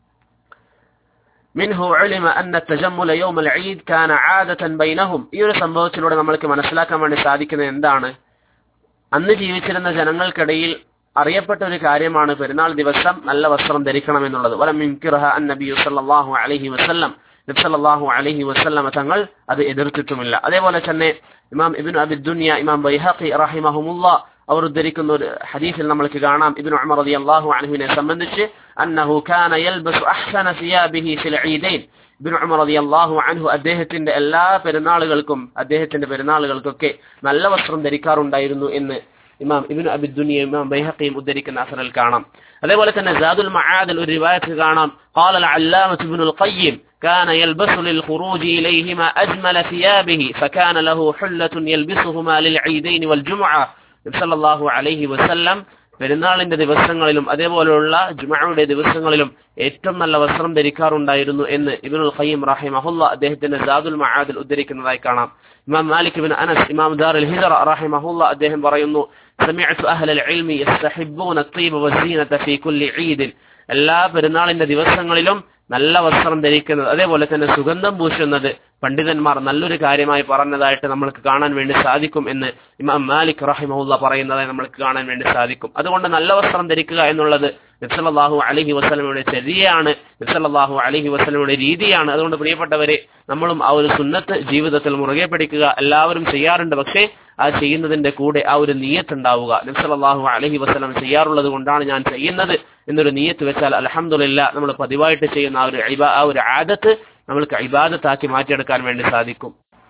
منه علم أن التجمل يوم العيد كان عادة بينهم ഈ ഒരു സംഭവത്തിലൂടെ നമ്മൾക്ക് മനസ്സിലാക്കാൻ വേണ്ടി സാധിക്കുന്നത് എന്താണ് അന്ന് ജീവിച്ചിരുന്ന ജനങ്ങൾക്കിടയിൽ അറിയപ്പെട്ട ഒരു കാര്യമാണ് പെരുന്നാൾ ദിവസം നല്ല വസ്ത്രം ധരിക്കണം എന്നുള്ളത് വലം യുൻകിറഹ അൻ നബിയു സല്ലല്ലാഹു അലൈഹി വസല്ലം നബി സല്ലല്ലാഹു അലൈഹി വസല്ലം തങ്ങൾ അത് എതിർത്തിട്ടുമില്ല അതേപോലെ തന്നെ ഇമാം ഇബ്നു അബി ദുനിയ ഇമാം ബൈഹഖി റഹിമഹുമുള്ള അവർ ഉദ്ധരിക്കുന്ന ഒരു ഹദീസിൽ നമ്മൾക്ക് കാണാം ഇബ്നു ഉമർ റളിയല്ലാഹു അൻഹുവിനെ സംബന്ധിച്ച് അന്നഹു കാന യൽബസു അഹ്സന സിയാബിഹി ഫിൽ ഈദൈൻ ഇബ്നു ഉമർ റളിയല്ലാഹു അൻഹു അദ്ദേഹത്തിന്റെ എല്ലാ പെരുന്നാളുകൾക്കും അദ്ദേഹത്തിന്റെ പെരുന്നാളുകൾക്കൊക്കെ നല്ല വസ്ത്രം ധരിക്കാറുണ്ടായിരുന്നു എന്ന് ഇമാം ഇബ്നു അബി ദുനിയ ഇമാം ബൈഹഖിയും ഉദ്ധരിക്കുന്ന അസറിൽ കാണാം അതേപോലെ തന്നെ സാദുൽ മആദിൽ ഒരു റിവായത്ത് കാണാം قال العلامة ابن القيم كان يلبس للخروج إليهما أجمل ثيابه فكان له حلة يلبسهما للعيدين والجمعة صلى الله عليه وسلم പെരുന്നാളിന്റെ ദിവസങ്ങളിലും അതേപോലെയുള്ള ജുമയുടെ ദിവസങ്ങളിലും ഏറ്റവും നല്ല വസ്ത്രം ധരിക്കാറുണ്ടായിരുന്നു എന്ന് ഇബിനുൽ ഖയ്യം റഹിമഹുല്ല അദ്ദേഹത്തിന്റെ ജാദുൽ മആദിൽ ഉദ്ധരിക്കുന്നതായി കാണാം ഇമാം മാലിക് ബിൻ അനസ് ഇമാം ദാറുൽ ഹിജറ റഹിമഹുല്ല അദ്ദേഹം പറയുന്നു سمعت أهل العلم يستحبون الطيب والزينة في كل عيد എല്ലാ പെരുന്നാളിന്റെ ദിവസങ്ങളിലും നല്ല വസ്ത്രം ധരിക്കുന്നത് അതേപോലെ തന്നെ സുഗന്ധം പൂശുന്നത് പണ്ഡിതന്മാർ നല്ലൊരു കാര്യമായി പറഞ്ഞതായിട്ട് നമ്മൾക്ക് കാണാൻ വേണ്ടി സാധിക്കും എന്ന് ഇമാം മാലിക് റഹിമഹുല്ല പറയുന്നതായി നമ്മൾക്ക് കാണാൻ വേണ്ടി സാധിക്കും അതുകൊണ്ട് നല്ല വസ്ത്രം ധരിക്കുക എന്നുള്ളത് നബ്സല്ലാഹു അലഹി വസ്ലമയുടെ ചര്യയാണ് നബ്സല്ലാഹു അലഹി വസ്ലമയുടെ രീതിയാണ് അതുകൊണ്ട് പ്രിയപ്പെട്ടവരെ നമ്മളും ആ ഒരു സുന്നത്ത് ജീവിതത്തിൽ മുറുകെ പിടിക്കുക എല്ലാവരും ചെയ്യാറുണ്ട് പക്ഷേ ആ ചെയ്യുന്നതിന്റെ കൂടെ ആ ഒരു നീയത്ത് ഉണ്ടാവുക നബ്സല്ലാഹു അലഹി വസ്ലം ചെയ്യാറുള്ളത് കൊണ്ടാണ് ഞാൻ ചെയ്യുന്നത് എന്നൊരു നീയത്ത് വെച്ചാൽ അലഹമുല്ല നമ്മൾ പതിവായിട്ട് ചെയ്യുന്ന ആ ഒരു ആ ഒരു ആദത്ത് നമ്മൾക്ക് ഇബാദത്താക്കി മാറ്റിയെടുക്കാൻ വേണ്ടി സാധിക്കും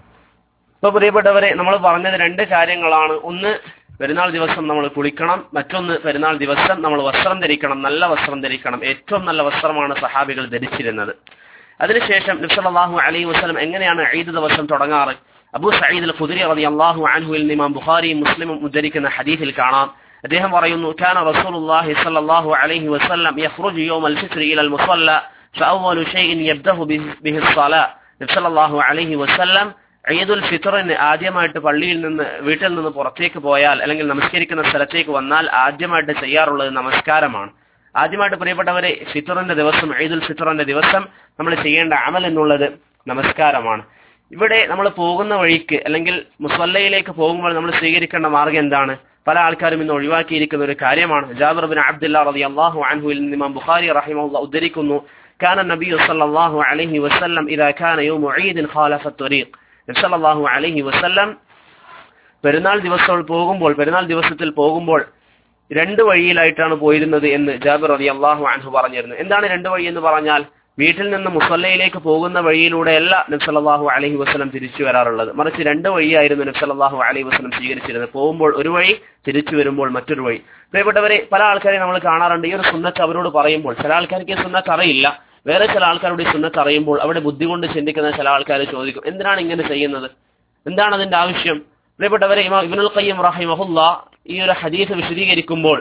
ഇപ്പൊ പ്രിയപ്പെട്ടവരെ നമ്മൾ പറഞ്ഞത് രണ്ട് കാര്യങ്ങളാണ് ഒന്ന് പെരുന്നാൾ ദിവസം നമ്മൾ കുളിക്കണം മറ്റൊന്ന് പെരുന്നാൾ ദിവസം നമ്മൾ വസ്ത്രം ധരിക്കണം നല്ല വസ്ത്രം ധരിക്കണം ഏറ്റവും നല്ല വസ്ത്രമാണ് സഹാബികൾ ധരിച്ചിരുന്നത് അതിനുശേഷം നബ്സല്ലാഹു അലൈഹി വസ്ലം എങ്ങനെയാണ് ഈദ് ദിവസം തുടങ്ങാറ് അബു സയ്യിദ് അൽ ഖുദരി റതി അള്ളാഹു അൻഹുവിൽ ഇമാം ബുഖാരിയും മുസ്ലിമും ഉദ്ധരിക്കുന്ന ഹദീസിൽ കാണാം അദ്ദേഹം പറയുന്നു كان رسول الله صلى الله عليه وسلم يخرج يوم الفطر إلى المصلى فأول شيء يبدأ به الصلاة നബി സല്ലല്ലാഹു അലൈഹി വസല്ലം ഈദുൽ ഫിത്തറിന് ആദ്യമായിട്ട് പള്ളിയിൽ നിന്ന് വീട്ടിൽ നിന്ന് പുറത്തേക്ക് പോയാൽ അല്ലെങ്കിൽ നമസ്കരിക്കുന്ന സ്ഥലത്തേക്ക് വന്നാൽ ആദ്യമായിട്ട് ചെയ്യാറുള്ളത് നമസ്കാരമാണ് ആദ്യമായിട്ട് പ്രിയപ്പെട്ടവരെ ഫിത്തറിന്റെ ദിവസം ഈദുൽ ഫിത്തറിന്റെ ദിവസം നമ്മൾ ചെയ്യേണ്ട അമൽ എന്നുള്ളത് നമസ്കാരമാണ് ഇവിടെ നമ്മൾ പോകുന്ന വഴിക്ക് അല്ലെങ്കിൽ മുസല്ലയിലേക്ക് പോകുമ്പോൾ നമ്മൾ സ്വീകരിക്കേണ്ട മാർഗം എന്താണ് പല ആൾക്കാരും ഇന്ന് ഒഴിവാക്കിയിരിക്കുന്ന ഒരു കാര്യമാണ് ജാബിർ ബിൻ അബ്ദുല്ല റതി അള്ളാഹു അൻഹുവിൽ നിന്ന് ഇമാം ബുഖാരി റഹിമഹുല്ല ഉദ്ധരിക്കുന്നു كان النبي صلى الله عليه وسلم إذا كان يوم عيد خالف الطريق صلى الله عليه وسلم പെരുന്നാൾ ദിവസം പോകുമ്പോൾ പെരുന്നാൾ ദിവസത്തിൽ പോകുമ്പോൾ രണ്ട് വഴിയിലായിട്ടാണ് പോയിരുന്നത് എന്ന് ജാബിർ റതി അള്ളാഹു അൻഹു പറഞ്ഞിരുന്നു എന്താണ് രണ്ട് വഴി എന്ന് പറഞ്ഞാൽ വീട്ടിൽ നിന്ന് മുസല്ലയിലേക്ക് പോകുന്ന വഴിയിലൂടെയല്ല നബ്സല്ലാഹു അലഹി വസ്ലം തിരിച്ചു വരാറുള്ളത് മറിച്ച് രണ്ട് വഴിയായിരുന്നു നബ്സല്ലാഹു അലഹി വസ്ലം സ്വീകരിച്ചിരുന്നത് പോകുമ്പോൾ ഒരു വഴി തിരിച്ചു വരുമ്പോൾ മറ്റൊരു വഴി പ്രിയപ്പെട്ടവരെ പല ആൾക്കാരെ നമ്മൾ കാണാറുണ്ട് ഈ ഒരു സുന്നത്ത് അവരോട് പറയുമ്പോൾ ചില ആൾക്കാർക്ക് ഈ സുന്നത്ത് അറിയില്ല വേറെ ചില ആൾക്കാരുടെ ഈ സുന്നത്ത് അറിയുമ്പോൾ അവിടെ ബുദ്ധി കൊണ്ട് ചിന്തിക്കുന്ന ചില ആൾക്കാർ ചോദിക്കും എന്തിനാണ് ഇങ്ങനെ ചെയ്യുന്നത് എന്താണ് അതിന്റെ ആവശ്യം പ്രിയപ്പെട്ടവരെ ഇമാം ഇബ്നുൽ ഖയ്യം റഹിമഹുല്ല ഈ ഒരു ഹദീസ് വിശദീകരിക്കുമ്പോൾ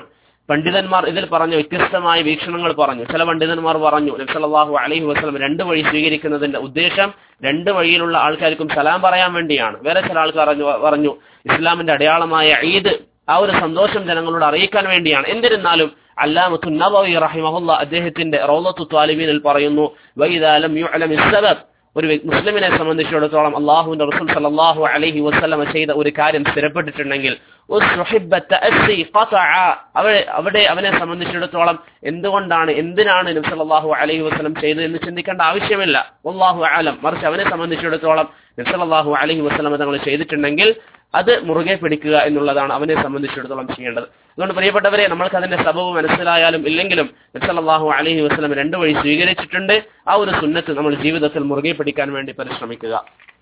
പണ്ഡിതന്മാർ ഇതിൽ പറഞ്ഞ വ്യത്യസ്തമായ വീക്ഷണങ്ങൾ പറഞ്ഞു ചില പണ്ഡിതന്മാർ പറഞ്ഞു നബ്സല്ലാഹു അലൈഹി വസ്ലം രണ്ട് വഴി സ്വീകരിക്കുന്നതിന്റെ ഉദ്ദേശം രണ്ട് വഴിയിലുള്ള ആൾക്കാർക്കും സലാം പറയാൻ വേണ്ടിയാണ് വേറെ ചില ആൾക്കാർ പറഞ്ഞു- പറഞ്ഞു ഇസ്ലാമിന്റെ അടയാളമായ ഈദ് ആ ഒരു സന്തോഷം ജനങ്ങളോട് അറിയിക്കാൻ വേണ്ടിയാണ് എന്നിരുന്നാലും അല്ലാമത്തു നബവി റഹിമഹുല്ല അദ്ദേഹത്തിന്റെ റൗലത്തു ത്വാലിബീനിൽ പറയുന്നു വൈദാലം യുഅലം ഇസ്സബബ് ഒരു വ്യ- മുസ്ലിമിനെ സംബന്ധിച്ചിടത്തോളം അള്ളാഹുവിന്റെ റസൂൽ സല്ലല്ലാഹു അലൈഹി വസല്ലമ ചെയ്ത ഒരു കാര്യം സ്ഥിരപ്പെട്ടിട്ടുണ്ടെങ്കിൽ ഉസ്റുഹിബ്ബ തഅസ്സി ഖതഅ. അവിടെ അവിടെ അവനെ സംബന്ധിച്ചിടത്തോളം എന്തുകൊണ്ടാണ് എന്തിനാണ് നബി സല്ലല്ലാഹു അലൈഹി വസല്ലം ചെയ്തത് എന്ന് ചിന്തിക്കേണ്ട ആവശ്യമില്ല വല്ലാഹു അലം മറിച്ച് അവനെ സംബന്ധിച്ചിടത്തോളം നബി സല്ലല്ലാഹു അലൈഹി വസല്ലം തങ്ങൾ ചെയ്തിട്ടുണ്ടെങ്കിൽ അത് മുറുകെ പിടിക്കുക എന്നുള്ളതാണ് അവനെ സംബന്ധിച്ചിടത്തോളം ചെയ്യേണ്ടത് അതുകൊണ്ട് പ്രിയപ്പെട്ടവരെ നമ്മൾക്ക് അതിന്റെ സബബ് മനസ്സിലായാലും ഇല്ലെങ്കിലും നബ്സല്ലാഹു അലഹി വസ്ലം രണ്ടു വഴി സ്വീകരിച്ചിട്ടുണ്ട് ആ ഒരു സുന്നത്ത് നമ്മൾ ജീവിതത്തിൽ മുറുകെ പിടിക്കാൻ വേണ്ടി പരിശ്രമിക്കുക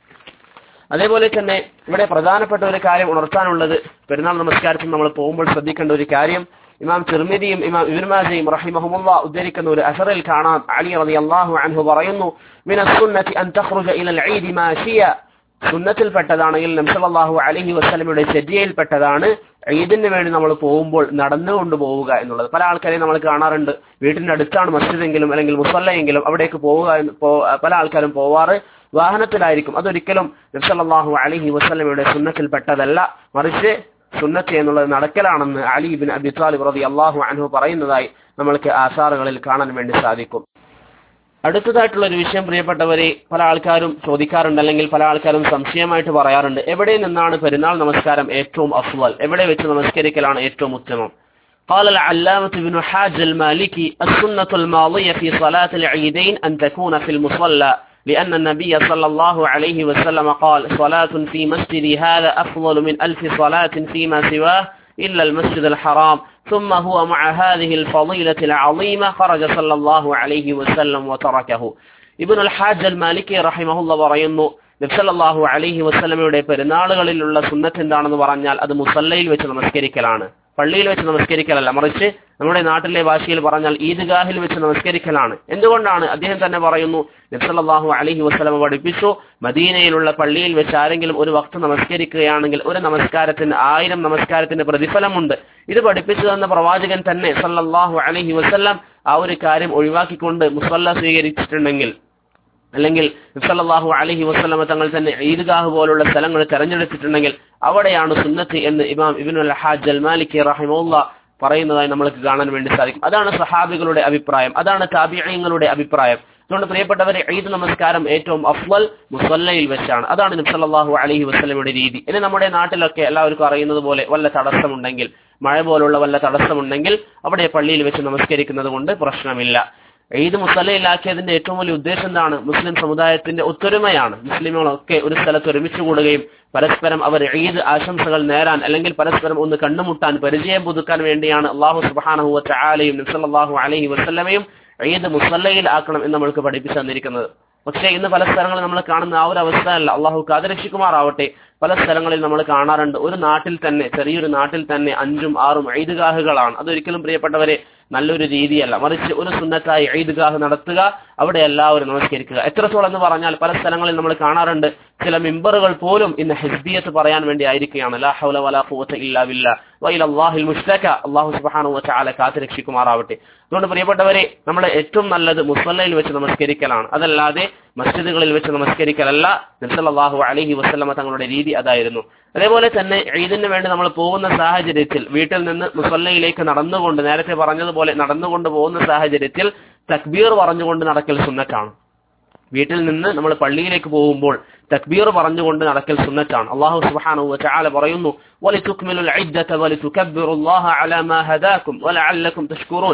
അതേപോലെ തന്നെ ഇവിടെ പ്രധാനപ്പെട്ട ഒരു കാര്യം ഉണർത്താനുള്ളത് പെരുന്നാൾ നമസ്കാരത്തിൽ നമ്മൾ പോകുമ്പോൾ ശ്രദ്ധിക്കേണ്ട ഒരു കാര്യം ഇമാം തിർമിദിയും ഇമാം ഇബിൻമാജയും റഹിമഹുമുള്ള ഉദ്ധരിക്കുന്ന ഒരു അസറിൽ കാണാം അലി റതി അള്ളാഹു അൻഹു പറയുന്നു മിന സുന്നത്തി അൻ തഖ്റുജ ഇലൽ ഈദി മാഷിയ സുന്നത്തിൽപ്പെട്ടതാണെങ്കിൽ നംസലാഹു അലഹി വസ്ലമയുടെ ചര്യയിൽപ്പെട്ടതാണ് ഈദിന് വേണ്ടി നമ്മൾ പോകുമ്പോൾ നടന്നുകൊണ്ട് പോവുക എന്നുള്ളത് പല ആൾക്കാരെയും നമ്മൾ കാണാറുണ്ട് വീട്ടിന്റെ അടുത്താണ് മസ്ജിദെങ്കിലും അല്ലെങ്കിൽ മുസല്ലയെങ്കിലും അവിടേക്ക് പോവുക എന്ന് പോ- പല ആൾക്കാരും പോവാറ് വാഹനത്തിലായിരിക്കും അതൊരിക്കലും നബ്സല്ലാഹു അലഹി വസ്ലമയുടെ സുന്നത്തിൽപ്പെട്ടതല്ല മറിച്ച് സുന്നത്ത് എന്നുള്ളത് നടക്കലാണെന്ന് അലി ബിൻ അബി താലിബ് റതി അള്ളാഹു അൻഹു പറയുന്നതായി നമ്മൾക്ക് ആസാറുകളിൽ കാണാൻ വേണ്ടി സാധിക്കും അടുത്തതായിട്ടുള്ള ഒരു വിഷയം പ്രിയപ്പെട്ടവരെ പല ആൾക്കാരും ചോദിക്കാറുണ്ട് അല്ലെങ്കിൽ പല ആൾക്കാരും സംശയമായിട്ട് പറയാറുണ്ട് എവിടെ നിന്നാണ് പെരുന്നാൾ നമസ്കാരം ഏറ്റവും അഫ്വൽ എവിടെ വെച്ച് നമസ്കരിക്കലാണ് ഏറ്റവും ഉത്തമം قال العلامة ابن حاج المالكي السنة الماضية في صلاة العيدين أن تكون في المصلى لأن النبي صلى الله عليه وسلم قال صلاة في مسجدي هذا أفضل من ألف صلاة فيما سواه إلا المسجد الحرام ثم هو مع هذه الفضيلة العظيمة خرج صلى الله عليه وسلم وتركه ابن الحاج المالكي رحمه الله പറയുന്നു നബ്സല്ലാഹു അലൈഹി വസ്ലമയുടെ പെരുന്നാളുകളിലുള്ള സുന്നത്ത് എന്താണെന്ന് പറഞ്ഞാൽ അത് മുസല്ലയിൽ വെച്ച് നമസ്കരിക്കലാണ് പള്ളിയിൽ വെച്ച് നമസ്കരിക്കലല്ല മറിച്ച് നമ്മുടെ നാട്ടിലെ ഭാഷയിൽ പറഞ്ഞാൽ ഈദ്ഗാഹിൽ വെച്ച് നമസ്കരിക്കലാണ് എന്തുകൊണ്ടാണ് അദ്ദേഹം തന്നെ പറയുന്നു നബ്സല്ലാഹു അലൈഹി വസ്ലമ പഠിപ്പിച്ചു മദീനയിലുള്ള പള്ളിയിൽ വെച്ച് ആരെങ്കിലും ഒരു വക്ത് നമസ്കരിക്കുകയാണെങ്കിൽ ഒരു നമസ്കാരത്തിന് ആയിരം നമസ്കാരത്തിന്റെ പ്രതിഫലമുണ്ട് ഇത് പഠിപ്പിച്ചു തന്ന പ്രവാചകൻ തന്നെ സല്ലല്ലാഹു അലൈഹി വസല്ലം ആ ഒരു കാര്യം ഒഴിവാക്കിക്കൊണ്ട് മുസല്ല സ്വീകരിച്ചിട്ടുണ്ടെങ്കിൽ അല്ലെങ്കിൽ സല്ലല്ലാഹു അലൈഹി വസല്ലമ തങ്ങൾ തന്നെ ഈദ്ഗാഹ് പോലുള്ള സ്ഥലങ്ങൾ തെരഞ്ഞെടുത്തിട്ടുണ്ടെങ്കിൽ അവിടെയാണ് സുന്നത്ത് എന്ന് ഇമാം ഇബ്നുൽ ഹാജ് അൽ മാലിക്കി റഹിമുള്ള പറയുന്നതായി നമ്മൾക്ക് കാണാൻ വേണ്ടി സാധിക്കും അതാണ് സഹാബികളുടെ അഭിപ്രായം അതാണ് താബിഅങ്ങളുടെ അഭിപ്രായം അതുകൊണ്ട് പ്രിയപ്പെട്ടവരെ ഈദ് നമസ്കാരം ഏറ്റവും അഫ്വൽ മുസല്ലയിൽ വെച്ചാണ് അതാണ് നബ്സല്ലാഹു അലൈഹി വസ്ലമയുടെ രീതി ഇനി നമ്മുടെ നാട്ടിലൊക്കെ എല്ലാവർക്കും അറിയുന്നത് പോലെ വല്ല തടസ്സമുണ്ടെങ്കിൽ മഴ പോലുള്ള വല്ല തടസ്സമുണ്ടെങ്കിൽ അവിടെ പള്ളിയിൽ വെച്ച് നമസ്കരിക്കുന്നത് കൊണ്ട് പ്രശ്നമില്ല ഈദ് മുസല്ലയിലാക്കിയതിന്റെ ഏറ്റവും വലിയ ഉദ്ദേശം എന്താണ് മുസ്ലിം സമുദായത്തിന്റെ ഒത്തൊരുമയാണ് മുസ്ലിമുകളൊക്കെ ഒരു സ്ഥലത്ത് ഒരുമിച്ച് കൂടുകയും പരസ്പരം അവർ ഈദ് ആശംസകൾ നേരാൻ അല്ലെങ്കിൽ പരസ്പരം ഒന്ന് കണ്ടുമുട്ടാൻ പരിചയം പുതുക്കാൻ വേണ്ടിയാണ് അള്ളാഹു സുബാനഹു ചാലയും നബ്സല്ലാഹു അലഹി വസ്ലമയും ഈദ് മുസല്ലയിൽ ആക്കണം എന്ന് നമ്മൾക്ക് പഠിപ്പിച്ചു തന്നിരിക്കുന്നത് പക്ഷേ ഇന്ന് പല സ്ഥലങ്ങളിൽ നമ്മൾ കാണുന്ന ആ ഒരു അവസ്ഥ അല്ല അള്ളാഹു കാതരക്ഷിക്കുമാറാവട്ടെ പല സ്ഥലങ്ങളിൽ നമ്മൾ കാണാറുണ്ട് ഒരു നാട്ടിൽ തന്നെ ചെറിയൊരു നാട്ടിൽ തന്നെ അഞ്ചും ആറും ഈദ്ഗാഹുകളാണ് അതൊരിക്കലും പ്രിയപ്പെട്ടവരെ നല്ലൊരു രീതിയല്ല മറിച്ച് ഒരു സുന്നത്തായി ഈദ്ഗാഹ് നടത്തുക അവിടെ എല്ലാവരും നമസ്കരിക്കുക എത്രത്തോളം എന്ന് പറഞ്ഞാൽ പല സ്ഥലങ്ങളിൽ നമ്മൾ കാണാറുണ്ട് ചില മെമ്പറുകൾ പോലും ഇന്ന് ഹെസ്ബിയത്ത് പറയാൻ വേണ്ടി ആയിരിക്കുകയാണ് ലാ ഹൗല വലാ ഖുവത ഇല്ലാ ബില്ലാ വഇല അല്ലാഹിൽ മുസ്തക അല്ലാഹു സുബ്ഹാനഹു വതആല കാത്ത് രക്ഷിക്കുമാറാവട്ടെ അതുകൊണ്ട് പ്രിയപ്പെട്ടവരെ നമ്മൾ ഏറ്റവും നല്ലത് മുസല്ലയിൽ വെച്ച് നമസ്കരിക്കലാണ് അതല്ലാതെ മസ്ജിദുകളിൽ വെച്ച് നമസ്കരിക്കലല്ല നബ്സല്ലാഹു അലൈഹി വസ്ലമ തങ്ങളുടെ രീതി അതായിരുന്നു അതേപോലെ തന്നെ ഈദിന് വേണ്ടി നമ്മൾ പോകുന്ന സാഹചര്യത്തിൽ വീട്ടിൽ നിന്ന് മുസല്ലയിലേക്ക് നടന്നുകൊണ്ട് നേരത്തെ പറഞ്ഞതുപോലെ നടന്നുകൊണ്ട് പോകുന്ന സാഹചര്യത്തിൽ തക്ബീർ പറഞ്ഞുകൊണ്ട് നടക്കൽ സുന്നത്താണ് വീട്ടിൽ നിന്ന് നമ്മൾ പള്ളിയിലേക്ക് പോകുമ്പോൾ തക്ബീർ പറഞ്ഞുകൊണ്ട് നടക്കൽ സുന്നത്താണ് അള്ളാഹു സുബ്ഹാനഹു വതആല പറയുന്നു വലിതുക്മിലുൽ ഇദ്ദത വലിതുകബ്ബിറുല്ലാഹ അലാ മാ ഹദാകും വലഅല്ലകും തഷ്കുറൂൻ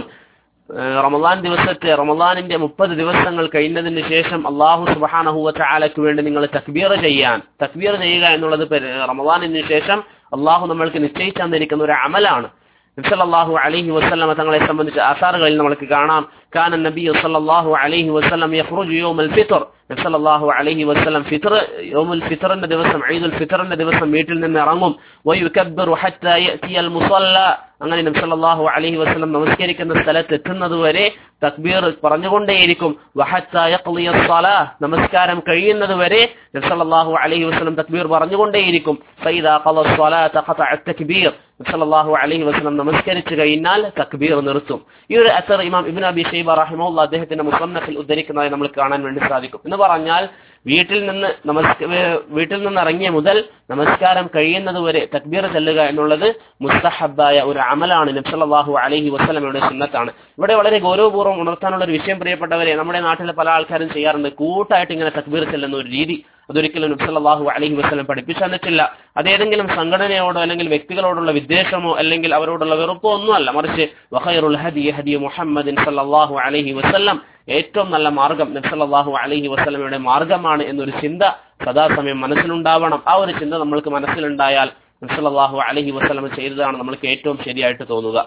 റമദാൻ ദിവസത്തെ റമദാനിന്റെ മുപ്പത് ദിവസങ്ങൾ കഴിഞ്ഞതിന് ശേഷം അള്ളാഹു സുബഹാനഹു വതആലയ്ക്ക് വേണ്ടി നിങ്ങൾ തക്ബീർ ചെയ്യാൻ തക്ബീർ ചെയ്യുക എന്നുള്ളത് റമദാനിന് ശേഷം അള്ളാഹു നമ്മൾക്ക് നിശ്ചയിച്ചു തന്നിരിക്കുന്ന ഒരു അമലാണ് നബ്സല്ലാഹു അലൈഹി വസ്ലമ തങ്ങളെ സംബന്ധിച്ച് ആസാറുകളിൽ നമുക്ക് കാണാം كان النبي صلى الله عليه وسلم يخرج يوم الفطر നബി സല്ലല്ലാഹു അലൈഹി വസല്ലം ഫിത്ർ യൗമുൽ ഫിത്റിന്റെ ദിവസം ഈദുൽ ഫിത്റിന്റെ ദിവസം വീട്ടിൽ നിന്ന് ഇറങ്ങും വയുകബ്ബിറു ഹത്താ യഅതിയൽ മുസല്ല അങ്ങനെ നബി സല്ലല്ലാഹു അലൈഹി വസല്ലം നമസ്കരിക്കുന്ന സ്ഥലത്ത് എത്തുന്നത് വരെ തക്ബീർ പറഞ്ഞുകൊണ്ടേയിരിക്കും വഹത്താ യഖ്ലിയ സ്വലാ നമസ്കാരം കഴിയുന്നത് വരെ നബി സല്ലല്ലാഹു അലൈഹി വസല്ലം തക്ബീർ പറഞ്ഞുകൊണ്ടേയിരിക്കും ഫൈദാ ഖള സ്വലാത ഖതഅ തക്ബീർ നബി സല്ലല്ലാഹു അലൈഹി വസല്ലം നമസ്കരിച്ചു കഴിഞ്ഞാൽ തക്ബീർ നിർത്തും ഈ ഒരു അസർ ഇമാം ഇബ്നു അബി ഷൈബ റഹിമഹുള്ള അദ്ദേഹത്തിന്റെ മുസന്നഫിൽ ഉദ്ധരിക്കുന്നതായി നമ്മൾ കാണാൻ വേണ്ടി സാധിക്കും എന്ന് പറഞ്ഞാൽ വീട്ടിൽ നിന്ന് നമസ്ക വീട്ടിൽ നിന്ന് ഇറങ്ങിയ മുതൽ നമസ്കാരം കഴിയുന്നത് വരെ തക്ബീർ ചെല്ലുക എന്നുള്ളത് മുസ്തഹബായ ഒരു അമലാണ് നബ്സല്ലാഹു അലഹി വസ്ലമയുടെ സുന്നത്താണ് ഇവിടെ വളരെ ഗൗരവപൂർവ്വം ഉണർത്താനുള്ള ഒരു വിഷയം പ്രിയപ്പെട്ടവരെ നമ്മുടെ നാട്ടിലെ പല ആൾക്കാരും ചെയ്യാറുണ്ട് കൂട്ടായിട്ട് ഇങ്ങനെ തക്ബീർ ചെല്ലുന്ന ഒരു രീതി അതൊരിക്കലും നബ്സല്ലാഹു അലഹി വസ്ലം പഠിപ്പിച്ചു തന്നിട്ടില്ല അതേതെങ്കിലും സംഘടനയോടോ അല്ലെങ്കിൽ വ്യക്തികളോടുള്ള വിദ്വേഷമോ അല്ലെങ്കിൽ അവരോടുള്ള വെറുപ്പോ ഒന്നുമല്ല മറിച്ച് വഖൈറുൽ ഹദി ഹദി മുഹമ്മദിൻ സല്ലല്ലാഹു അലൈഹി വസല്ലം ഏറ്റവും നല്ല മാർഗം നബ്സല്ലാഹു അലൈഹി വസ്ലമയുടെ മാർഗമാണ് എന്നൊരു ചിന്ത സദാസമയം മനസ്സിലുണ്ടാവണം ആ ഒരു ചിന്ത നമ്മൾക്ക് മനസ്സിലുണ്ടായാൽ നബ്സല്ലാഹു അലൈഹി വസ്ലം ചെയ്തതാണ് നമ്മൾക്ക് ഏറ്റവും ശരിയായിട്ട് തോന്നുക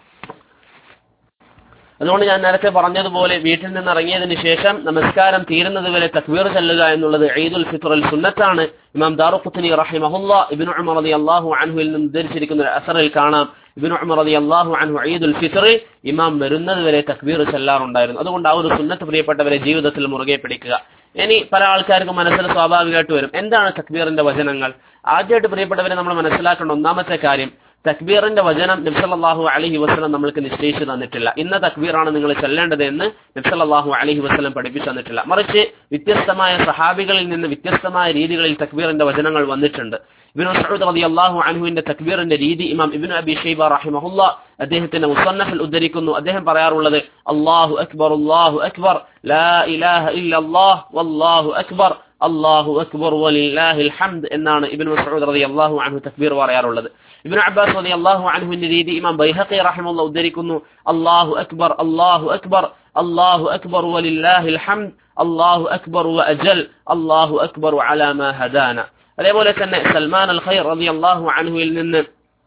അതുകൊണ്ട് ഞാൻ നേരത്തെ പറഞ്ഞതുപോലെ വീട്ടിൽ നിന്ന് ഇറങ്ങിയതിന് ശേഷം നമസ്കാരം തീരുന്നത് വരെ തക്വീർ ചെല്ലുക എന്നുള്ളത് ഈദുൽ ഫിത്റുൽ സുന്നത്താണ് ഇമാം ദാറുഖുത്നി റഹിമഹുല്ല ഇബ്നു ഉമർ റളിയല്ലാഹു അൻഹുവിൽ നിന്ന് ഉദ്ധരിച്ചിരിക്കുന്ന ഒരു അസറിൽ കാണാം ഇബ്നു ഉമർ റളിയല്ലാഹു അൻഹു ഈദുൽ ഫിത്ർ ഇമാം വരുന്നത് വരെ തക്ബീർ ചെല്ലാറുണ്ടായിരുന്നു അതുകൊണ്ട് ആ ഒരു സുന്നത്ത് പ്രിയപ്പെട്ടവരെ ജീവിതത്തിൽ മുറുകെ പിടിക്കുക ഇനി പല ആൾക്കാർക്കും മനസ്സിൽ സ്വാഭാവികമായിട്ട് വരും എന്താണ് തക്ബീറിന്റെ വചനങ്ങൾ ആദ്യമായിട്ട് പ്രിയപ്പെട്ടവരെ നമ്മൾ മനസ്സിലാക്കേണ്ട ഒന്നാമത്തെ കാര്യം തക്ബീറിന്റെ വചനം നബ്സല്ലാഹു അലഹി വസ്ലം നമ്മൾക്ക് നിശ്ചയിച്ചു തന്നിട്ടില്ല ഇന്ന തക്ബീറാണ് നിങ്ങൾ ചെല്ലേണ്ടത് എന്ന് നബ്സല്ലാഹു അലഹി വസ്ലം പഠിപ്പിച്ചു തന്നിട്ടില്ല മറിച്ച് വ്യത്യസ്തമായ സഹാബികളിൽ നിന്ന് വ്യത്യസ്തമായ രീതികളിൽ തക്ബീറിന്റെ വചനങ്ങൾ വന്നിട്ടുണ്ട് ഇബിൻ മസൂദ് റതി അള്ളാഹു അൻഹുവിന്റെ തക്ബീറിന്റെ രീതി ഇമാം ഇബിൻ അബി ഷൈബ റഹിമഹുല്ല അദ്ദേഹത്തിന്റെ മുസന്നഫിൽ ഉദ്ധരിക്കുന്നു അദ്ദേഹം പറയാറുള്ളത് അള്ളാഹു അക്ബർ അള്ളാഹു അക്ബർ ലാ ഇലാഹ ഇല്ലല്ലാഹ് വല്ലാഹു അക്ബർ അള്ളാഹു അക്ബർ വലില്ലാഹിൽ ഹംദ് എന്നാണ് ഇബിൻ മസൂദ് റതി അള്ളാഹു അൻഹു തക്ബീർ പറയാറുള്ളത് ഇബിൻ അബ്ബാസ് റതി അള്ളാഹു അൻഹുവിന്റെ രീതി ഇമാം ബൈഹഖി റഹിമുള്ള ഉദ്ധരിക്കുന്നു അള്ളാഹു അക്ബർ അള്ളാഹു അക്ബർ അള്ളാഹു അക്ബർ വലില്ലാഹിൽ ഹംദ് അള്ളാഹു അക്ബർ വഅജൽ അള്ളാഹു അക്ബർ അലാ മാ ഹദാന അതേപോലെ തന്നെ സൽമാൻ അൽ ഖൈർ റതി അള്ളാഹു അൻഹുവിൽ നിന്ന്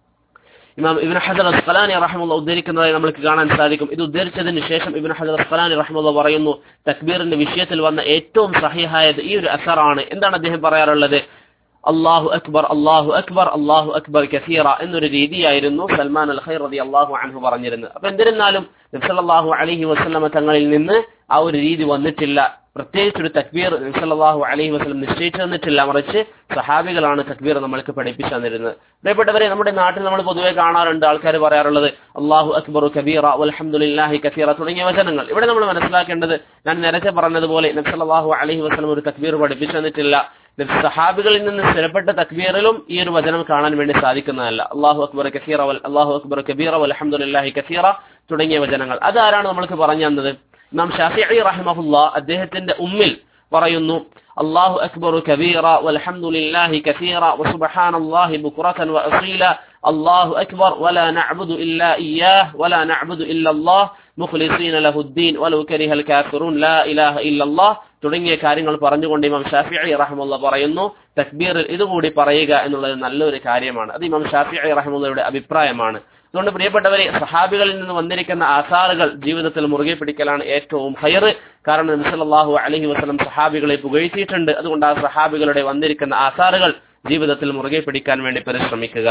ഇമാം ഇബിൻ ഹജർ അസ്ഖലാനി റഹമുള്ള ഉദ്ധരിക്കുന്നതായി നമുക്ക് കാണാൻ സാധിക്കും ഇത് ഉദ്ധരിച്ചതിന് ശേഷം ഇബിൻ ഹജർ അസ്ഖലാനി റഹമുള്ള പറയുന്നു തക്ബീറിന്റെ വിഷയത്തിൽ വന്ന ഏറ്റവും സഹിഹായത് ഈ ഒരു അസറാണ് എന്താണ് അദ്ദേഹം പറയാറുള്ളത് അള്ളാഹു അക്ബർ അള്ളാഹു അക്ബർ അള്ളാഹു അക്ബർ കസീറ എന്നൊരു രീതിയായിരുന്നു സൽമാൻ അൽ ഖൈർ റതി അള്ളാഹു അൻഹു പറഞ്ഞിരുന്നത് അപ്പൊ എന്നിരുന്നാലും നബ്സല്ലാഹു അലഹി വസ്ലമ തങ്ങളിൽ നിന്ന് ആ ഒരു രീതി വന്നിട്ടില്ല പ്രത്യേകിച്ച് ഒരു തക്ബീർ നബ്സല്ലാഹു അലൈഹി വസ്ലം നിശ്ചയിച്ചു തന്നിട്ടില്ല മറിച്ച് സഹാബികളാണ് തക്ബീർ നമ്മൾക്ക് പഠിപ്പിച്ചു തന്നിരുന്നത് പ്രിയപ്പെട്ടവരെ നമ്മുടെ നാട്ടിൽ നമ്മൾ പൊതുവെ കാണാറുണ്ട് ആൾക്കാർ പറയാറുള്ളത് അള്ളാഹു അക്ബർ കബീറ അലഹമുല്ലാഹി കസീറ തുടങ്ങിയ വചനങ്ങൾ ഇവിടെ നമ്മൾ മനസ്സിലാക്കേണ്ടത് ഞാൻ നേരത്തെ പറഞ്ഞതുപോലെ നബ്സല്ലാഹു അലൈഹി വസ്ലം ഒരു തക്ബീർ പഠിപ്പിച്ചു തന്നിട്ടില്ല സഹാബികളിൽ നിന്ന് സ്ഥിരപ്പെട്ട തക്ബീറിലും ഈ ഒരു വചനം കാണാൻ വേണ്ടി സാധിക്കുന്നതല്ല അള്ളാഹു അക്ബർ കസീറ അള്ളാഹു അക്ബർ കബീറ അലഹമുല്ലാഹി കസീറ തുടങ്ങിയ വചനങ്ങൾ അതാരാണ് നമ്മൾക്ക് പറഞ്ഞു തന്നത് നാം ഷാഫിഇ റഹിമഹുല്ല അദ്ദേഹത്തിന്റെ ഉമ്മിൽ പറയുന്നു അള്ളാഹു അക്ബർ കബീറ വൽഹംദുലില്ലാഹി കസീറ വസുബ്ഹാനല്ലാഹി ബുക്റതൻ വഅസീല അള്ളാഹു അക്ബർ വലാ നഅബുദു ഇല്ലാ ഇയ്യാഹ് വലാ നഅബുദു ഇല്ലല്ലാഹ് മുഖ്ലിസീന ലഹുദ്ദീൻ വലൗ കരിഹൽ കാഫിറൂൻ ലാ ഇലാഹ ഇല്ലല്ലാഹ് തുടങ്ങിയ കാര്യങ്ങൾ പറഞ്ഞുകൊണ്ട് ഇമാം ഷാഫിഇ റഹ്മുള്ള പറയുന്നു തക്ബീറിൽ ഇതുകൂടി പറയുക എന്നുള്ളത് നല്ലൊരു കാര്യമാണ് അത് ഇമാം ഷാഫിഇ റഹ്മുള്ളയുടെ അഭിപ്രായമാണ് അതുകൊണ്ട് പ്രിയപ്പെട്ടവരെ സഹാബികളിൽ നിന്ന് വന്നിരിക്കുന്ന ആസാറുകൾ ജീവിതത്തിൽ മുറുകെ പിടിക്കലാണ് ഏറ്റവും ഹയർ കാരണം നബിസല്ലാഹു അലഹി വസ്ലം സഹാബികളെ പുകഴ്ത്തിയിട്ടുണ്ട് അതുകൊണ്ട് ആ സഹാബികളുടെ വന്നിരിക്കുന്ന ആസാറുകൾ ജീവിതത്തിൽ മുറുകെ പിടിക്കാൻ വേണ്ടി പരിശ്രമിക്കുക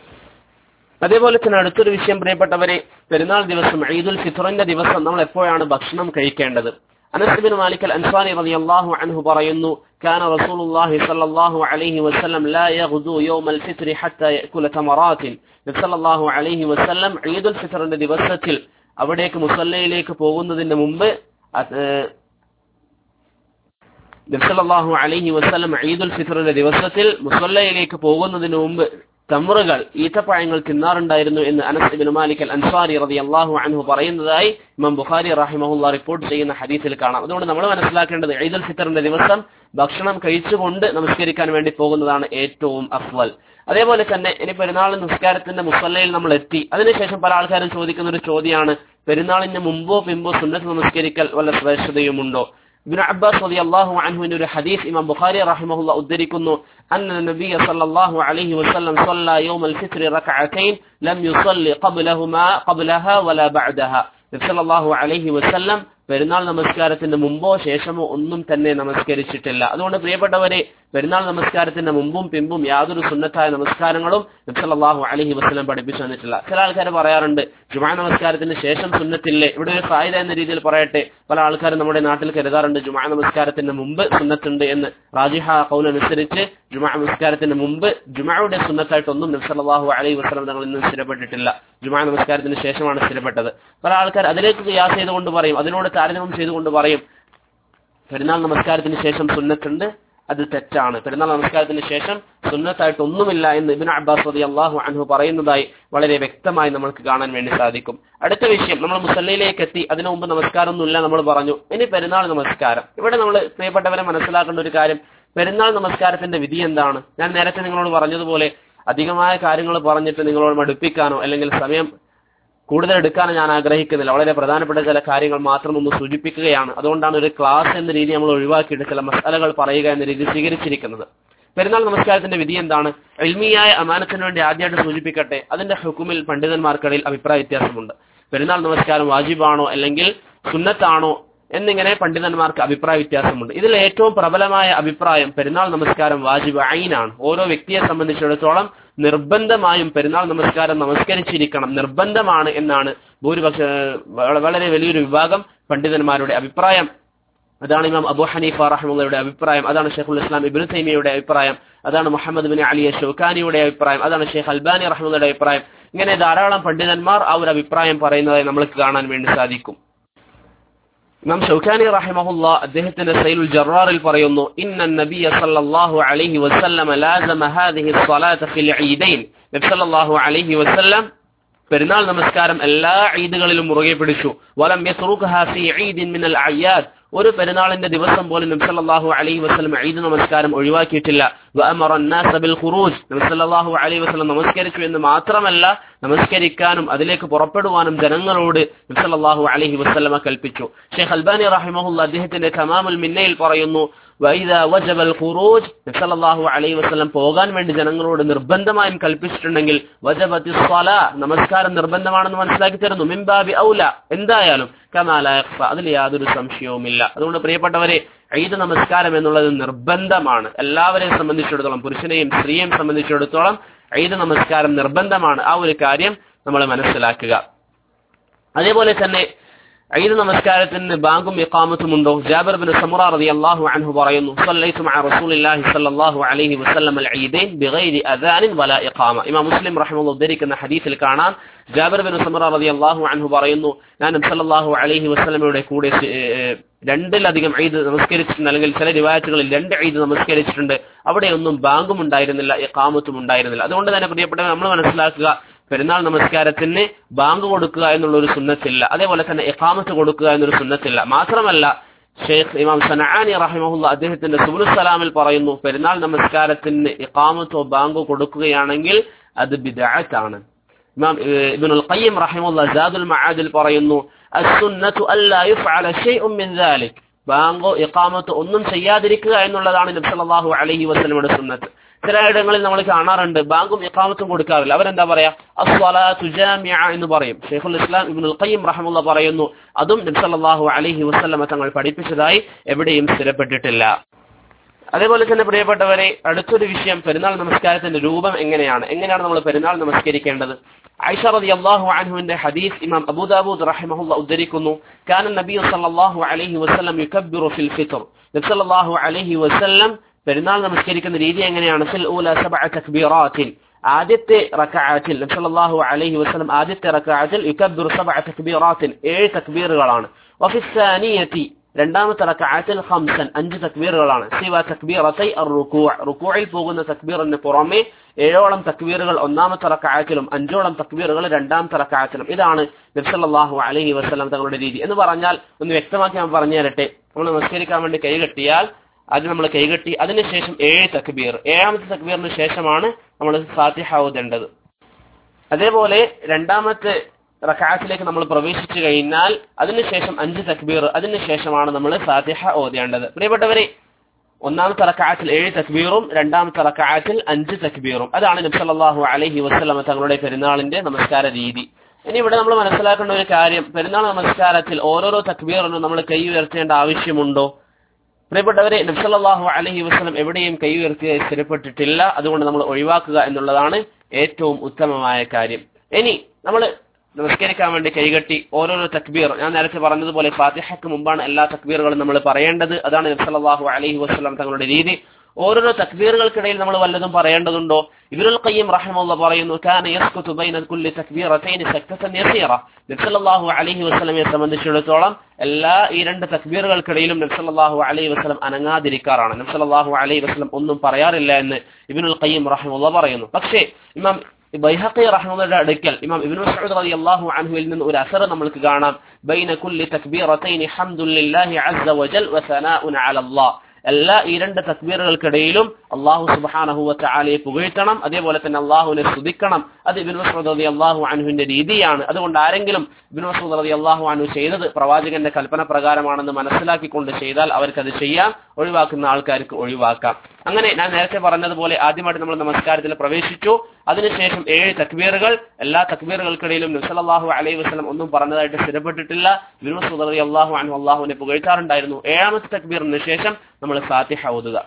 അതേപോലെ തന്നെ അടുത്തൊരു വിഷയം പ്രിയപ്പെട്ടവരെ പെരുന്നാൾ ദിവസം ഈദുൽ ഫിത്റിന്റെ ദിവസം നമ്മൾ എപ്പോഴാണ് ഭക്ഷണം കഴിക്കേണ്ടത് Anas bin Malik al Ansari റളിയല്ലാഹു അൻഹു പറയുന്നു كان رسول الله صلى الله عليه وسلم لا يغدو يوم الفطر حتى يأكل تمرات നബി സല്ലല്ലാഹു അലൈഹി വസല്ലം ഈദുൽ ഫിത്റിന്റെ ദിവസത്തിൽ അവിടേക്ക് മുസല്ലയിലേക്ക് പോകുന്നതിന് മുമ്പ് നബി സല്ലല്ലാഹു അലൈഹി വസല്ലം ഈദുൽ ഫിത്റിന്റെ ദിവസത്തിൽ മുസല്ലയിലേക്ക് പോകുന്നതിന് മുമ്പ് തമ്രുകൾ ഈത്തപ്പഴങ്ങൾ തിന്നാറുണ്ടായിരുന്നു എന്ന് അനസ് ഇബ്നു മാലിക് അൽ അൻസാരി റളിയല്ലാഹു അൻഹു പറയുന്നതായി ഇമാം ബുഖാരി റഹിമഹുല്ല റിപ്പോർട്ട് ചെയ്യുന്ന ഹദീസിൽ കാണാം അതുകൊണ്ട് നമ്മൾ മനസ്സിലാക്കേണ്ടത് ഈദുൽ ഫിത്തറിന്റെ ദിവസം ഭക്ഷണം കഴിച്ചുകൊണ്ട് നമസ്കരിക്കാൻ വേണ്ടി പോകുന്നതാണ് ഏറ്റവും അഫ്വൽ അതേപോലെ തന്നെ ഇനി പെരുന്നാൾ നിസ്കാരത്തിന്റെ മുസല്ലയിൽ നമ്മൾ എത്തി അതിനുശേഷം പല ആൾക്കാരും ചോദിക്കുന്ന ഒരു ചോദ്യമാണ് പെരുന്നാളിന് മുമ്പോ പിമ്പോ സുന്നത്ത് നമസ്കരിക്കൽ വല്ല ശ്രേഷ്ഠതയുമുണ്ടോ ابن عباس رضي الله عنه إن الحديث إمام بخاري رحمه الله أدركنه أن النبي صلى الله عليه وسلم صلى يوم الفطر ركعتين لم يصلي قبلهما قبلها ولا بعدها നബ്സല്ലാഹു അലൈഹി വസല്ലം പെരുന്നാൾ നമസ്കാരത്തിന്റെ മുമ്പോ ശേഷമോ ഒന്നും തന്നെ നമസ്കരിച്ചിട്ടില്ല അതുകൊണ്ട് പ്രിയപ്പെട്ടവരെ പെരുന്നാൾ നമസ്കാരത്തിന്റെ മുമ്പും പിമ്പും യാതൊരു സുന്നത്തായ നമസ്കാരങ്ങളും നബ്സല്ലാഹു അലൈഹി വസ്ലം പഠിപ്പിച്ചു തന്നിട്ടില്ല ചില ആൾക്കാർ പറയാറുണ്ട് ജുമാ നമസ്കാരത്തിന് ശേഷം സുന്നത്തില്ലേ ഇവിടെ ഒരു ഫായിദ എന്ന രീതിയിൽ പറയട്ടെ പല ആൾക്കാരും നമ്മുടെ നാട്ടിൽ കരുതാറുണ്ട് ജുമാ നമസ്കാരത്തിന് മുമ്പ് സുന്നത്തുണ്ട് എന്ന് റാജിഹ കൗൽ അനുസരിച്ച് ജുമാ നമസ്കാരത്തിന് മുമ്പ് ജുമായുടെ സുന്നത്തായിട്ടൊന്നും നബ്സല്ലാഹു അലൈഹി വസ്ലം തങ്ങളിൽ നിന്ന് സ്ഥിരപ്പെട്ടിട്ടില്ല ജുമാ നമസ്കാരത്തിന് ശേഷമാണ് സ്ഥിരപ്പെട്ടത് പല ആൾക്കാർ അതിലേക്ക് ഖിയാസ് ചെയ്തുകൊണ്ട് പറയും അതിനോട് താരതമ്യം ചെയ്തുകൊണ്ട് പറയും പെരുന്നാൾ നമസ്കാരത്തിന് ശേഷം സുന്നത്തുണ്ട് അത് തെറ്റാണ് പെരുന്നാൾ നമസ്കാരത്തിന് ശേഷം സുന്നത്തായിട്ട് ഒന്നുമില്ല എന്ന് ഇബിൻ അബ്ബാസ് റതി അള്ളാഹു അൻഹു പറയുന്നതായി വളരെ വ്യക്തമായി നമ്മൾക്ക് കാണാൻ വേണ്ടി സാധിക്കും അടുത്ത വിഷയം നമ്മൾ മുസല്ലയിലേക്ക് എത്തി അതിനു മുമ്പ് നമസ്കാരമൊന്നുമില്ല നമ്മൾ പറഞ്ഞു ഇനി പെരുന്നാൾ നമസ്കാരം ഇവിടെ നമ്മൾ പ്രിയപ്പെട്ടവരെ മനസ്സിലാക്കേണ്ട ഒരു കാര്യം പെരുന്നാൾ നമസ്കാരത്തിന്റെ വിധി എന്താണ് ഞാൻ നേരത്തെ നിങ്ങളോട് പറഞ്ഞതുപോലെ അധികമായ കാര്യങ്ങൾ പറഞ്ഞിട്ട് നിങ്ങളോട് മടുപ്പിക്കാനോ അല്ലെങ്കിൽ സമയം കൂടുതൽ എടുക്കാൻ ഞാൻ ആഗ്രഹിക്കുന്നില്ല വളരെ പ്രധാനപ്പെട്ട ചില കാര്യങ്ങൾ മാത്രം ഒന്ന് സൂചിപ്പിക്കുകയാണ് അതുകൊണ്ടാണ് ഒരു ക്ലാസ് എന്ന രീതി നമ്മൾ ഒഴിവാക്കിയിട്ട് ചില മസാലകൾ പറയുക എന്ന രീതി സ്വീകരിച്ചിരിക്കുന്നത് പെരുന്നാൾ നമസ്കാരത്തിന്റെ വിധി എന്താണ് എൽമിയായ അമാനത്തിന് വേണ്ടി ആദ്യമായിട്ട് സൂചിപ്പിക്കട്ടെ അതിന്റെ ഹുക്കുമിൽ പണ്ഡിതന്മാർക്കിടയിൽ അഭിപ്രായ വ്യത്യാസമുണ്ട് പെരുന്നാൾ നമസ്കാരം വാജിബാണോ അല്ലെങ്കിൽ സുന്നത്താണോ എന്നിങ്ങനെ പണ്ഡിതന്മാർക്ക് അഭിപ്രായ വ്യത്യാസമുണ്ട് ഇതിൽ ഏറ്റവും പ്രബലമായ അഭിപ്രായം പെരുന്നാൾ നമസ്കാരം വാജിബ് ഐനാണ് ഓരോ വ്യക്തിയെ സംബന്ധിച്ചിടത്തോളം നിർബന്ധമായും പെരുന്നാൾ നമസ്കാരം നമസ്കരിച്ചിരിക്കണം നിർബന്ധമാണ് എന്നാണ് ഭൂരിപക്ഷ വളരെ വലിയൊരു വിഭാഗം പണ്ഡിതന്മാരുടെ അഭിപ്രായം അതാണ് ഇമാം അബു ഹനീഫ റഹ്മുള്ളയുടെ അഭിപ്രായം അതാണ് ഷെയ്ഖുൽ ഇസ്ലാം ഇബിൻ തൈമിയുടെ അഭിപ്രായം അതാണ് മുഹമ്മദ് ബിൻ അലി ഷൗക്കാനിയുടെ അഭിപ്രായം അതാണ് ഷെയ്ഖ് അൽബാനി റഹ്മുള്ളയുടെ അഭിപ്രായം ഇങ്ങനെ ധാരാളം പണ്ഡിതന്മാർ ആ ഒരു അഭിപ്രായം പറയുന്നതായി നമ്മൾക്ക് കാണാൻ വേണ്ടി സാധിക്കും ഇമാം ഷൗക്കാനി റഹിമഹുല്ല അദ്ദേഹത്തിന്റെ സൈലുൽ ജറാറിൽ പറയുന്നു ഇന്ന നബിയ സല്ലല്ലാഹു അലൈഹി വസല്ലം ലാസമ ഹാദിഹി സ്വലാത്ത ഫിൽ ഈദൈൻ നബി സല്ലല്ലാഹു അലൈഹി വസല്ലം പെരുന്നാൾ നമസ്കാരം എല്ലാ ഈദുകളിലും മുറുകെ പിടിച്ചു വലം യസ്റുഖഹ ഫി ഈദിൻ മിനൽ അയ്യാദ് ഒരു പെരുന്നാളിന്റെ ദിവസം പോലും നബി സല്ലല്ലാഹു അലൈഹി വസല്ലം ഈദ് നമസ്കാരം ഒഴിവാക്കിയിട്ടില്ല വഅമറ الناس بالخروج നബി സല്ലല്ലാഹു അലൈഹി വസല്ലം നമസ്കരിച്ചു എന്ന് മാത്രമല്ല നമസ്കരിക്കാനും അതിലേക്ക് പുറപ്പെടുവാനും ജനങ്ങളോട് നബി സല്ലല്ലാഹു അലൈഹി വസല്ലമ കൽപ്പിച്ചു ഷെയ്ഖ് അൽബാനി റഹിമഹുല്ല അദ്ദേഹത്തിന്റെ തമാമുൽ മിന്നയിൽ പറയുന്നു വൈദാ വജബൽ ഖുറൂജ് നബി സല്ലല്ലാഹു അലൈഹി വസല്ലം പോകാൻ വേണ്ടി ജനങ്ങളോട് നിർബന്ധമായും കൽപ്പിച്ചിട്ടുണ്ടെങ്കിൽ വജബത്തി സ്വലാ നമസ്കാരം നിർബന്ധമാണെന്ന് മനസ്സിലാക്കി തരുന്നു മിംബാബി ഔല എന്തായാലും കമാല അതിൽ യാതൊരു സംശയവുമില്ല അതുകൊണ്ട് പ്രിയപ്പെട്ടവരെ ഈദ് നമസ്കാരം എന്നുള്ളത് നിർബന്ധമാണ് എല്ലാവരെയും സംബന്ധിച്ചിടത്തോളം പുരുഷനെയും സ്ത്രീയെയും സംബന്ധിച്ചിടത്തോളം ഈദ് നമസ്കാരം നിർബന്ധമാണ് ആ ഒരു കാര്യം നമ്മൾ മനസ്സിലാക്കുക അതേപോലെ തന്നെ ഈദ് നമസ്കാരത്തിന് ബാങ്കും ഇഖാമത്തും ഉണ്ടോ ജാബിർ ബിൻ സമുറ റളിയല്ലാഹു അൻഹു പറയുന്നു സല്ലൈതു മഅ റസൂലില്ലാഹി സ്വല്ലല്ലാഹു അലൈഹി വസല്ലം അൽ ഈദൈൻ ബിഗൈരി അദാനിൻ വലാ ഇഖാമ ഇമാം മുസ്ലിം റഹിമഹുല്ലാഹു ഉദ്ധരിക്കുന്ന ഹദീസിൽ കാണാം ജാബിർ ബിൻ സമുറ റളിയല്ലാഹു അൻഹു പറയുന്നു ഞാൻ നബി സല്ലല്ലാഹു അലൈഹി വസല്ലമയുടെ കൂടെ രണ്ടിലധികം ഈദ് നമസ്കരിച്ചിട്ടുണ്ട് അല്ലെങ്കിൽ ചില റിവായത്തുകളിൽ രണ്ട് ഈദ് നമസ്കരിച്ചിട്ടുണ്ട് അവിടെയൊന്നും ബാങ്കും ഉണ്ടായിരുന്നില്ല ഇഖാമത്തും ഉണ്ടായിരുന്നില്ല അതുകൊണ്ട് തന്നെ പ്രിയപ്പെട്ടവർ നമ്മൾ മനസ്സിലാക്കുക പെരുന്നാൾ നമസ്കാരത്തിന് ബാങ്ക് കൊടുക്കുക എന്നുള്ള ഒരു സുന്നത്തില്ല അതേപോലെ തന്നെ ഇഖാമത്ത് കൊടുക്കുക എന്നൊരു സുന്നത്തില്ല മാത്രമല്ല ഷെയ്ഖ് ഇമാം സനആനി റഹിമഹുല്ല അദ്ദേഹത്തിന്റെ സുബുലുസലാമിൽ പറയുന്നു പെരുന്നാൾ നമസ്കാരത്തിന് ഇഖാമത്തോ ബാങ്കോ കൊടുക്കുകയാണെങ്കിൽ അത് ബിദഅത്താണ് ഇമാം ഇബ്നുൽ ഖയ്യിം റഹിമഹുല്ല സാദുൽ മആദിൽ പറയുന്നു അസ്സുന്നത്തു അല്ലാ യുഫഅല ഷൈഉം മിൻ ദാലിക് ബാങ്കോ ഇഖാമത്തോ ഒന്നും ചെയ്യാതിരിക്കുക എന്നുള്ളതാണ് നബി സല്ലല്ലാഹു അലൈഹി വസല്ലമയുടെ സുന്നത്ത് ചിലയിടങ്ങളിൽ നമ്മൾ കാണാറുണ്ട് ബാങ്കും ഇഖാമത്തും കൊടുക്കാറില്ല അവരെന്താ പറയാ അസ്വലാത്തു ജാമിഅ എന്ന് പറയും ഷെയ്ഖുൽ ഇസ്ലാം ഇബ്നുൽ ഖയ്യിം റഹ്മുള്ള പറയുന്നു അതും നബി സല്ലല്ലാഹു അലൈഹി വസല്ലമ തങ്ങൾ പഠിപ്പിച്ചതായി എവിടെയും സ്ഥിരപ്പെട്ടിട്ടില്ല അതേപോലെ തന്നെ പ്രിയപ്പെട്ടവരെ അടുത്തൊരു വിഷയം പെരുന്നാൾ നമസ്കാരത്തിന്റെ രൂപം എങ്ങനെയാണ് എങ്ങനെയാണ് നമ്മൾ പെരുന്നാൾ നമസ്കരിക്കേണ്ടത് ഐഷ റളിയല്ലാഹു അൻഹുവിന്റെ ഹദീസ് ഇമാം അബൂദാബൂദ് റഹിമഹുല്ല ഉദ്ധരിക്കുന്നു കാന നബി സല്ലല്ലാഹു അലൈഹി വസല്ലം യുകബ്ബിറു ഫിൽ ഫിത്ർ നബി സല്ലല്ലാഹു അലൈഹി വസല്ലം പെരുന്നാൾ നമസ്കരിക്കുന്ന രീതി എങ്ങനെയാണ് ഫിൽ ഊല സബഅ തക്ബീറാത്തിൻ ആദ്യത്തെ റക്അത്തിൽ നബി സല്ലല്ലാഹു അലൈഹി വസല്ലം ആദ്യത്തെ റക്അത്തിൽ യുകബ്ബിറു സബഅ തക്ബീറാത്തിൻ ഏഴ് തക്ബീറുകളാണ് വഫി സാനിയതി രണ്ടാമത്തെ റക്അത്തിൽ ഖംസൻ അഞ്ച് തക്ബീറുകളാണ് സിവ തക്ബീറത്തൈ റുക്കൂ റുക്കൂയിൽ പോകുന്ന തക്ബീറിന് പുറമെ ഏഴോളം തക്ബീറുകൾ ഒന്നാമത്തെ റക്അത്തിലും അഞ്ചോളം തക്ബീറുകൾ രണ്ടാമത്തെ റക്അത്തിലും ഇതാണ് നബി സല്ലല്ലാഹു അലൈഹി വസല്ലം തങ്ങളുടെ രീതി എന്ന് പറഞ്ഞാൽ ഒന്ന് വ്യക്തമാക്കി ഞാൻ പറഞ്ഞു തരട്ടെ നമ്മൾ നമസ്കരിക്കാൻ വേണ്ടി കൈകെട്ടിയാൽ അത് നമ്മൾ കൈകെട്ടി അതിനുശേഷം ഏഴ് തക്ബീർ ഏഴാമത്തെ തക്ബീറിന് ശേഷമാണ് നമ്മൾ ഫാത്തിഹ ഓതേണ്ടത് അതേപോലെ രണ്ടാമത്തെ റക്കാത്തിലേക്ക് നമ്മൾ പ്രവേശിച്ചു കഴിഞ്ഞാൽ അതിനുശേഷം അഞ്ച് തക്ബീർ അതിനുശേഷമാണ് നമ്മൾ ഫാത്തിഹ ഓതേണ്ടത് പ്രിയപ്പെട്ടവരെ ഒന്നാമത്തെ റക്കാത്തിൽ ഏഴ് തക്ബീറും രണ്ടാമത്തെ റക്കാത്തിൽ അഞ്ച് തക്ബീറും അതാണ് നബി സല്ലല്ലാഹു അലൈഹി വസല്ലമ തങ്ങളുടെ പെരുന്നാളിന്റെ നമസ്കാര രീതി ഇനി ഇവിടെ നമ്മൾ മനസ്സിലാക്കേണ്ട ഒരു കാര്യം പെരുന്നാൾ നമസ്കാരത്തിൽ ഓരോരോ തക്ബീറിനും നമ്മൾ കൈ ഉയർത്തേണ്ട ആവശ്യമുണ്ടോ പ്രിയപ്പെട്ടവരെ നബ്സല്ലാഹു അലഹി വസ്ലം എവിടെയും കൈ ഉയർത്തിയായി സ്ഥിരപ്പെട്ടിട്ടില്ല അതുകൊണ്ട് നമ്മൾ ഒഴിവാക്കുക എന്നുള്ളതാണ് ഏറ്റവും ഉത്തമമായ കാര്യം ഇനി നമ്മൾ നമസ്കരിക്കാൻ വേണ്ടി കൈകെട്ടി ഓരോരോ തക്ബീർ ഞാൻ നേരത്തെ പറഞ്ഞതുപോലെ ഫാത്തിഹയ്ക്ക് മുമ്പാണ് എല്ലാ തക്ബീറുകളും നമ്മൾ പറയേണ്ടത് അതാണ് നബ്സല്ലാഹു അലഹി വസ്ലം തങ്ങളുടെ രീതി ഓരോരോ തക്ബീറുകൾക്കിടയിൽ നമ്മൾ വല്ലതും പറയേണ്ടതുണ്ടോ ഇബ്നുൽ ഖയ്യിം റഹിമഹുള്ള പറയുന്നു കാന യസ്കുതു ബൈന കുല്ലി തക്ബീറതൈൻ സക്തതൻ യസീറ നബി സല്ലല്ലാഹു അലൈഹി വസല്ലമയെ സംബന്ധിച്ചിടത്തോളം എല്ലാ ഈ രണ്ട് തക്ബീറുകൾക്കിടയിലും നബി സല്ലല്ലാഹു അലൈഹി വസല്ലം അനങ്ങാതിരിക്കാറാണ് നബി സല്ലല്ലാഹു അലൈഹി വസല്ലം ഒന്നും പറയാറില്ല എന്ന് ഇബ്നുൽ ഖയ്യിം റഹിമഹുള്ള പറയുന്നു പക്ഷേ ഇമാം ബൈഹഖി റഹ്മയുടെ അടുക്കൽ ഇമാം ഇബ്നു മസ്ഊദ് റളിയല്ലാഹു അൻഹുവിൽ നിന്ന് ഒരു അസർ നമ്മൾക്ക് കാണാം ബൈന കുല്ലി തക്ബീറതൈൻ ഹംദുലില്ലാഹി അസ്സ വജൽ വസനാഉൻ അലല്ലാഹ് എല്ലാ ഈ രണ്ട് തക്ബീറുകൾക്കിടയിലും അള്ളാഹു സുബാനഹു വച്ചാലയെ പുകഴ്ത്തണം അതേപോലെ തന്നെ അള്ളാഹുവിനെ സ്തുതിക്കണം അത് ഇബിൻ മസൂദ് റതി അള്ളാഹു അൻഹുവിന്റെ രീതിയാണ് അതുകൊണ്ട് ആരെങ്കിലും ഇബിൻ മസൂദ് റതി അള്ളാഹു അൻഹു ചെയ്തത് പ്രവാചകന്റെ കൽപ്പന പ്രകാരമാണെന്ന് മനസ്സിലാക്കിക്കൊണ്ട് ചെയ്താൽ അവർക്ക് അത് ചെയ്യാം ഒഴിവാക്കുന്ന ആൾക്കാർക്ക് ഒഴിവാക്കാം അങ്ങനെ ഞാൻ നേരത്തെ പറഞ്ഞതുപോലെ ആദ്യമായിട്ട് നമ്മൾ നമസ്കാരത്തിൽ പ്രവേശിച്ചു അതിനുശേഷം ഏഴ് തക്ബീറുകൾ എല്ലാ തക്ബീറുകൾക്കിടയിലും നബ്സലാഹു അലൈഹി വസ്ലം ഒന്നും പറഞ്ഞതായിട്ട് സ്ഥിരപ്പെട്ടിട്ടില്ല ഇബിൻ മസൂദ് റതി അള്ളാഹു അൻഹു അള്ളാഹുവിനെ പുകഴ്ത്താറുണ്ടായിരുന്നു ഏഴാമത്തെ തക്ബീറിന് ശേഷം നമ്മൾ ഫാത്തിഹ ഓതുക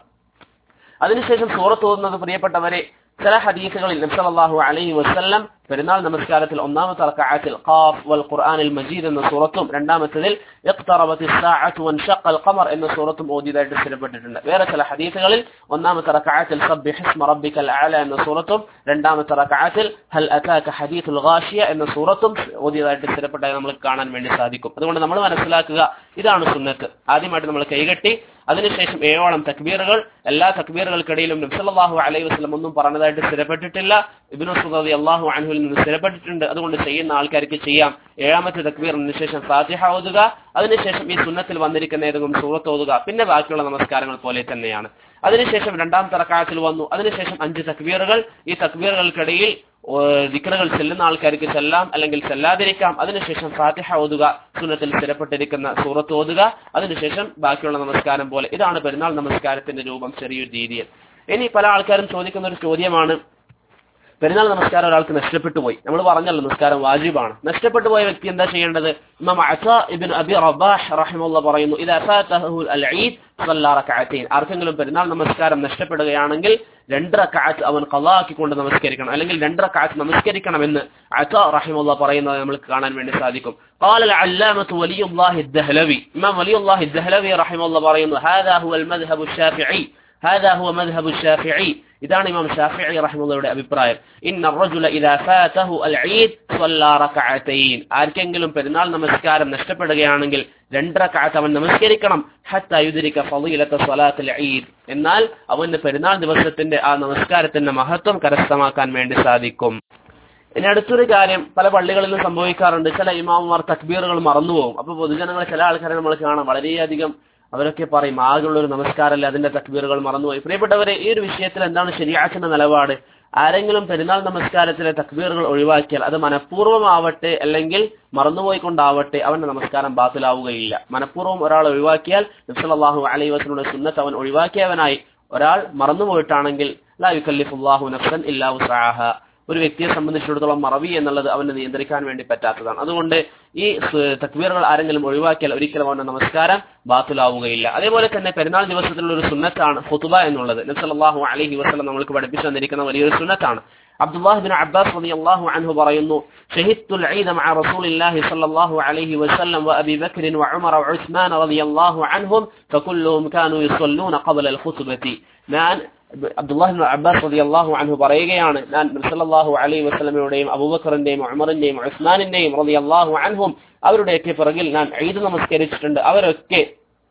അതിനുശേഷം സൂറത്ത് ഓതുന്നത് പ്രിയപ്പെട്ടവരെ ചില ഹദീസുകളിൽ നബ്സല്ലാഹു അലൈഹി വസ്ല്ലം പെരുന്നാൾ നമസ്കാരത്തിൽ ഒന്നാമത്തെ റക്അത്തിൽ ഖാഫ് വൽ ഖുർആനിൽ മജീദ് എന്ന സൂറത്തും രണ്ടാമത്തേതിൽ ഇഖ്തറബത്തി الساعة وانشق القمر എന്ന സൂറത്തും ഓതിയതായിട്ട് സ്ഥിരപ്പെട്ടിട്ടുണ്ട് വേറെ ചില ഹദീസുകളിൽ ഒന്നാമത്തെ റക്അത്തിൽ സബ്ബിഹ് ഇസ്മ റബ്ബിക്കൽ അഅല എന്ന സൂറത്തും രണ്ടാമത്തെ റക്അത്തിൽ ഹൽ അതാക ഹദീസുൽ ഗാഷിയ എന്ന സൂറത്തും ഓതിയതായിട്ട് സ്ഥിരപ്പെട്ടതായി നമ്മൾ കാണാൻ വേണ്ടി സാധിക്കും അതുകൊണ്ട് നമ്മൾ മനസ്സിലാക്കുക ഇതാണ് സുന്നത്ത് ആദ്യമായിട്ട് നമ്മൾ കൈകെട്ടി അതിനുശേഷം ഏഴോളം തക്ബീറുകൾ എല്ലാ തക്ബീറുകൾക്കിടയിലും നബ്സല്ലാഹു അലൈഹി വസ്ലം ഒന്നും പറഞ്ഞതായിട്ട് സ്ഥിരപ്പെട്ടിട്ടില്ല ഇബിനു സുഖി അള്ളാഹു അൻഹുവിൽ നിന്ന് സ്ഥിരപ്പെട്ടിട്ടുണ്ട് അതുകൊണ്ട് ചെയ്യുന്ന ആൾക്കാർക്ക് ചെയ്യാം ഏഴാമത്തെ തക്ബീറിന് ശേഷം ഫാത്തിഹ ഓതുക അതിനുശേഷം ഈ സുന്നത്തിൽ വന്നിരിക്കുന്ന ഏതെങ്കിലും സൂറത്ത് ഓതുക പിന്നെ ബാക്കിയുള്ള നമസ്കാരങ്ങൾ പോലെ തന്നെയാണ് അതിനുശേഷം രണ്ടാമത്തെ റക്കാത്തിൽ വന്നു അതിനുശേഷം അഞ്ച് തക്ബീറുകൾ ഈ തക്ബീറുകൾക്കിടയിൽ ദിക്കറുകൾ ചെല്ലുന്ന ആൾക്കാർക്ക് ചെല്ലാം അല്ലെങ്കിൽ ചെല്ലാതിരിക്കാം അതിനുശേഷം ഫാത്തിഹ ഓതുക സുന്നത്തിൽ സ്ഥിരപ്പെട്ടിരിക്കുന്ന സൂറത്ത് ഓതുക അതിനുശേഷം ബാക്കിയുള്ള നമസ്കാരം പോലെ ഇതാണ് പെരുന്നാൾ നമസ്കാരത്തിന്റെ രൂപം ചെറിയൊരു രീതിയിൽ ഇനി പല ആൾക്കാരും ചോദിക്കുന്ന ഒരു ചോദ്യമാണ് പെരുന്നാൾ നമസ്കാരം ഒരാൾക്ക് നഷ്ടപ്പെട്ടു പോയി നമ്മൾ പറഞ്ഞല്ലോ നമസ്കാരം വാജിബാണ് നഷ്ടപ്പെട്ടു പോയ വ്യക്തി എന്താ ചെയ്യേണ്ടത് ഇമാം അസാ ഇബ്ൻ അബി റബാഹ് റഹിമുള്ള പറയുന്നു ഇത് അസാത്തഹു അൽ ഈദ് സല്ലാ റക്അത്തൈൻ ആർക്കെങ്കിലും പെരുന്നാൾ നമസ്കാരം നഷ്ടപ്പെടുകയാണെങ്കിൽ രണ്ട് റക്അത്ത് അവൻ ഖളാക്കിക്കൊണ്ട് നമസ്കരിക്കണം അല്ലെങ്കിൽ രണ്ട് റക്അത്ത് നമസ്കരിക്കണമെന്ന് അസാ റഹിമുള്ള പറയുന്നത് നമുക്ക് കാണാൻ വേണ്ടി സാധിക്കും قال العلامة ولي الله الدهلوي إمام ولي الله الدهلوي رحمه الله പറയുന്നു هذا هو المذهب الشافعي هذا هو مذهب الشافعي ഇതാണ് ഇമാം ഷാഫിഈ റഹിമഹുള്ളയുടെ അഭിപ്രായം ഇന്ന الرجل اذا فاته العيد صلى ركعتين ആർക്കെങ്കിലും പെരുന്നാൾ നമസ്കാരം നഷ്ടപ്പെടുകയാണെങ്കിൽ രണ്ട് റക്അത്ത് അവൻ നമസ്കരിക്കണം ഹത്ത യുദ്രിക ഫളീലത സ്വലാത്തുൽ ഈദ് എന്നാൽ അവന് പെരുന്നാൾ ദിവസത്തിന്റെ ആ നമസ്കാരത്തിന്റെ മഹത്വം കരസ്ഥമാക്കാൻ വേണ്ടി സാധിക്കും ഇനി അടുത്തൊരു കാര്യം പല പള്ളികളിലും സംഭവിക്കാറുണ്ട് ചില ഇമാമുമാർ തക്ബീറുകൾ മറന്നുപോകും അപ്പൊ പൊതുജനങ്ങൾ ചില ആൾക്കാരെ നമ്മൾ കാണാം വളരെയധികം അവരൊക്കെ പറയും ആകെയുള്ള ഒരു നമസ്കാരമല്ല അതിന്റെ തക്ബീറുകൾ മറന്നുപോയി പ്രിയപ്പെട്ടവരെ ഈ ഒരു വിഷയത്തിൽ എന്താണ് ശരിയാക്കുന്ന നിലപാട് ആരെങ്കിലും പെരുന്നാൾ നമസ്കാരത്തിലെ തക്ബീറുകൾ ഒഴിവാക്കിയാൽ അത് മനഃപൂർവ്വമാവട്ടെ അല്ലെങ്കിൽ മറന്നുപോയിക്കൊണ്ടാവട്ടെ അവന്റെ നമസ്കാരം ബാത്തിലാവുകയില്ല മനഃപൂർവ്വം ഒരാൾ ഒഴിവാക്കിയാൽ നബ്സലാഹു അലൈ വസനുടെ സുന്നത്ത് അവൻ ഒഴിവാക്കിയവനായി ഒരാൾ മറന്നുപോയിട്ടാണെങ്കിൽ ലാ യുക്കല്ലിഫുല്ലാഹു നഫ്സൻ ഇല്ലാ ഉസാഹ ഒരു വ്യക്തിയെ സംബന്ധിച്ചിടത്തോളം മറവി എന്നുള്ളത് അവന് നിയന്ത്രിക്കാൻ വേണ്ടി പറ്റാത്തതാണ് അതുകൊണ്ട് ഈ തക്ബീറുകൾ ആരെങ്കിലും ഒഴിവാക്കിയാൽ ഒരിക്കലും അവന്റെ നമസ്കാരം ബാത്തുലാവുകയില്ല അതേപോലെ തന്നെ പെരുന്നാൾ ദിവസത്തിലുള്ള ഒരു സുന്നത്താണ് ഹുത്തുബ എന്നുള്ളത് നബ്സല്ലാഹു അലഹി വസ്ലം നമ്മൾക്ക് പഠിപ്പിച്ചു തന്നിരിക്കുന്ന വലിയൊരു സുന്നത്താണ് അബ്ദുല്ലാഹ് ബിൻ അബ്ബാസ് റളിയല്ലാഹു അൻഹു പറയുന്നു ഷഹിദ്തുൽ ഈദ മഅ റസൂലില്ലാഹി സ്വല്ലല്ലാഹു അലൈഹി വസല്ലം വഅബി ബക്ർ വഉമർ വഉസ്മാൻ റളിയല്ലാഹു അൻഹും ഫകുല്ലുഹും കാനൂ യുസല്ലൂന ഖബ്ല അൽ ഖുത്ബത്തി ഞാൻ അബ്ദുല്ലാഹി ബിൻ അബ്ബാസ് റളിയല്ലാഹു അൻഹു പറയുകയാണ് ഞാൻ സല്ലല്ലാഹു അലൈഹി വസല്ലമയുടെയും അബൂബക്കറിന്റെയും ഉമറിന്റെയും ഉസ്മാനിന്റെയും റളിയല്ലാഹു അൻഹും അവരുടെയൊക്കെ പിറകിൽ ഞാൻ ഈദ് നമസ്കരിച്ചിട്ടുണ്ട് അവരൊക്കെ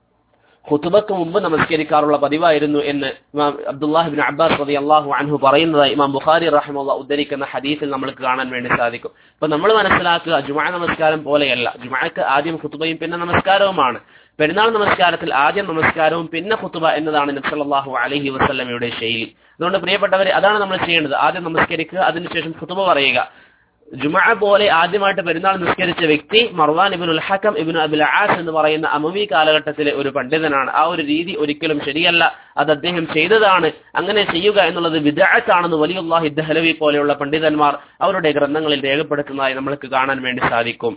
ഖുതുബക്ക് മുമ്പ് നമസ്കരിക്കാറുള്ള പതിവായിരുന്നു എന്ന് ഇമാം അബ്ദുല്ലാഹി ബിൻ അബ്ബാസ് റളിയല്ലാഹു അൻഹു പറയുന്നതായി ഇമാം ബുഖാരി റഹിമുള്ള ഉദ്ധരിക്കുന്ന ഹദീസിൽ നമ്മൾക്ക് കാണാൻ വേണ്ടി സാധിക്കും അപ്പൊ നമ്മൾ മനസ്സിലാക്കുക ജുമാ നമസ്കാരം പോലെയല്ല ജുമാക്ക് ആദ്യം ഖുതുബയും പിന്നെ നമസ്കാരവുമാണ് പെരുന്നാൾ നമസ്കാരത്തിൽ ആദ്യം നമസ്കാരവും പിന്നെ ഖുത്തുബ എന്നതാണ് നബ്സല്ലാഹു അലഹി വസ്ല്ലമയുടെ ശൈലി അതുകൊണ്ട് പ്രിയപ്പെട്ടവരെ അതാണ് നമ്മൾ ചെയ്യേണ്ടത് ആദ്യം നമസ്കരിക്കുക അതിനുശേഷം ഖുത്തുബ പറയുക ജുമഅ പോലെ ആദ്യമായിട്ട് പെരുന്നാൾ നിസ്കരിച്ച വ്യക്തി Marwan ibn ul Hakam ibn Abul As എന്ന് പറയുന്ന അമവി കാലഘട്ടത്തിലെ ഒരു പണ്ഡിതനാണ് ആ ഒരു രീതി ഒരിക്കലും ശരിയല്ല അത് അദ്ദേഹം ചെയ്തതാണ് അങ്ങനെ ചെയ്യുക എന്നുള്ളത് വിദഗ്ധാണെന്ന് വലിയുല്ലാഹി ദഹലവി പോലെയുള്ള പണ്ഡിതന്മാർ അവരുടെ ഗ്രന്ഥങ്ങളിൽ രേഖപ്പെടുത്തുന്നതായി നമുക്ക് കാണാൻ വേണ്ടി സാധിക്കും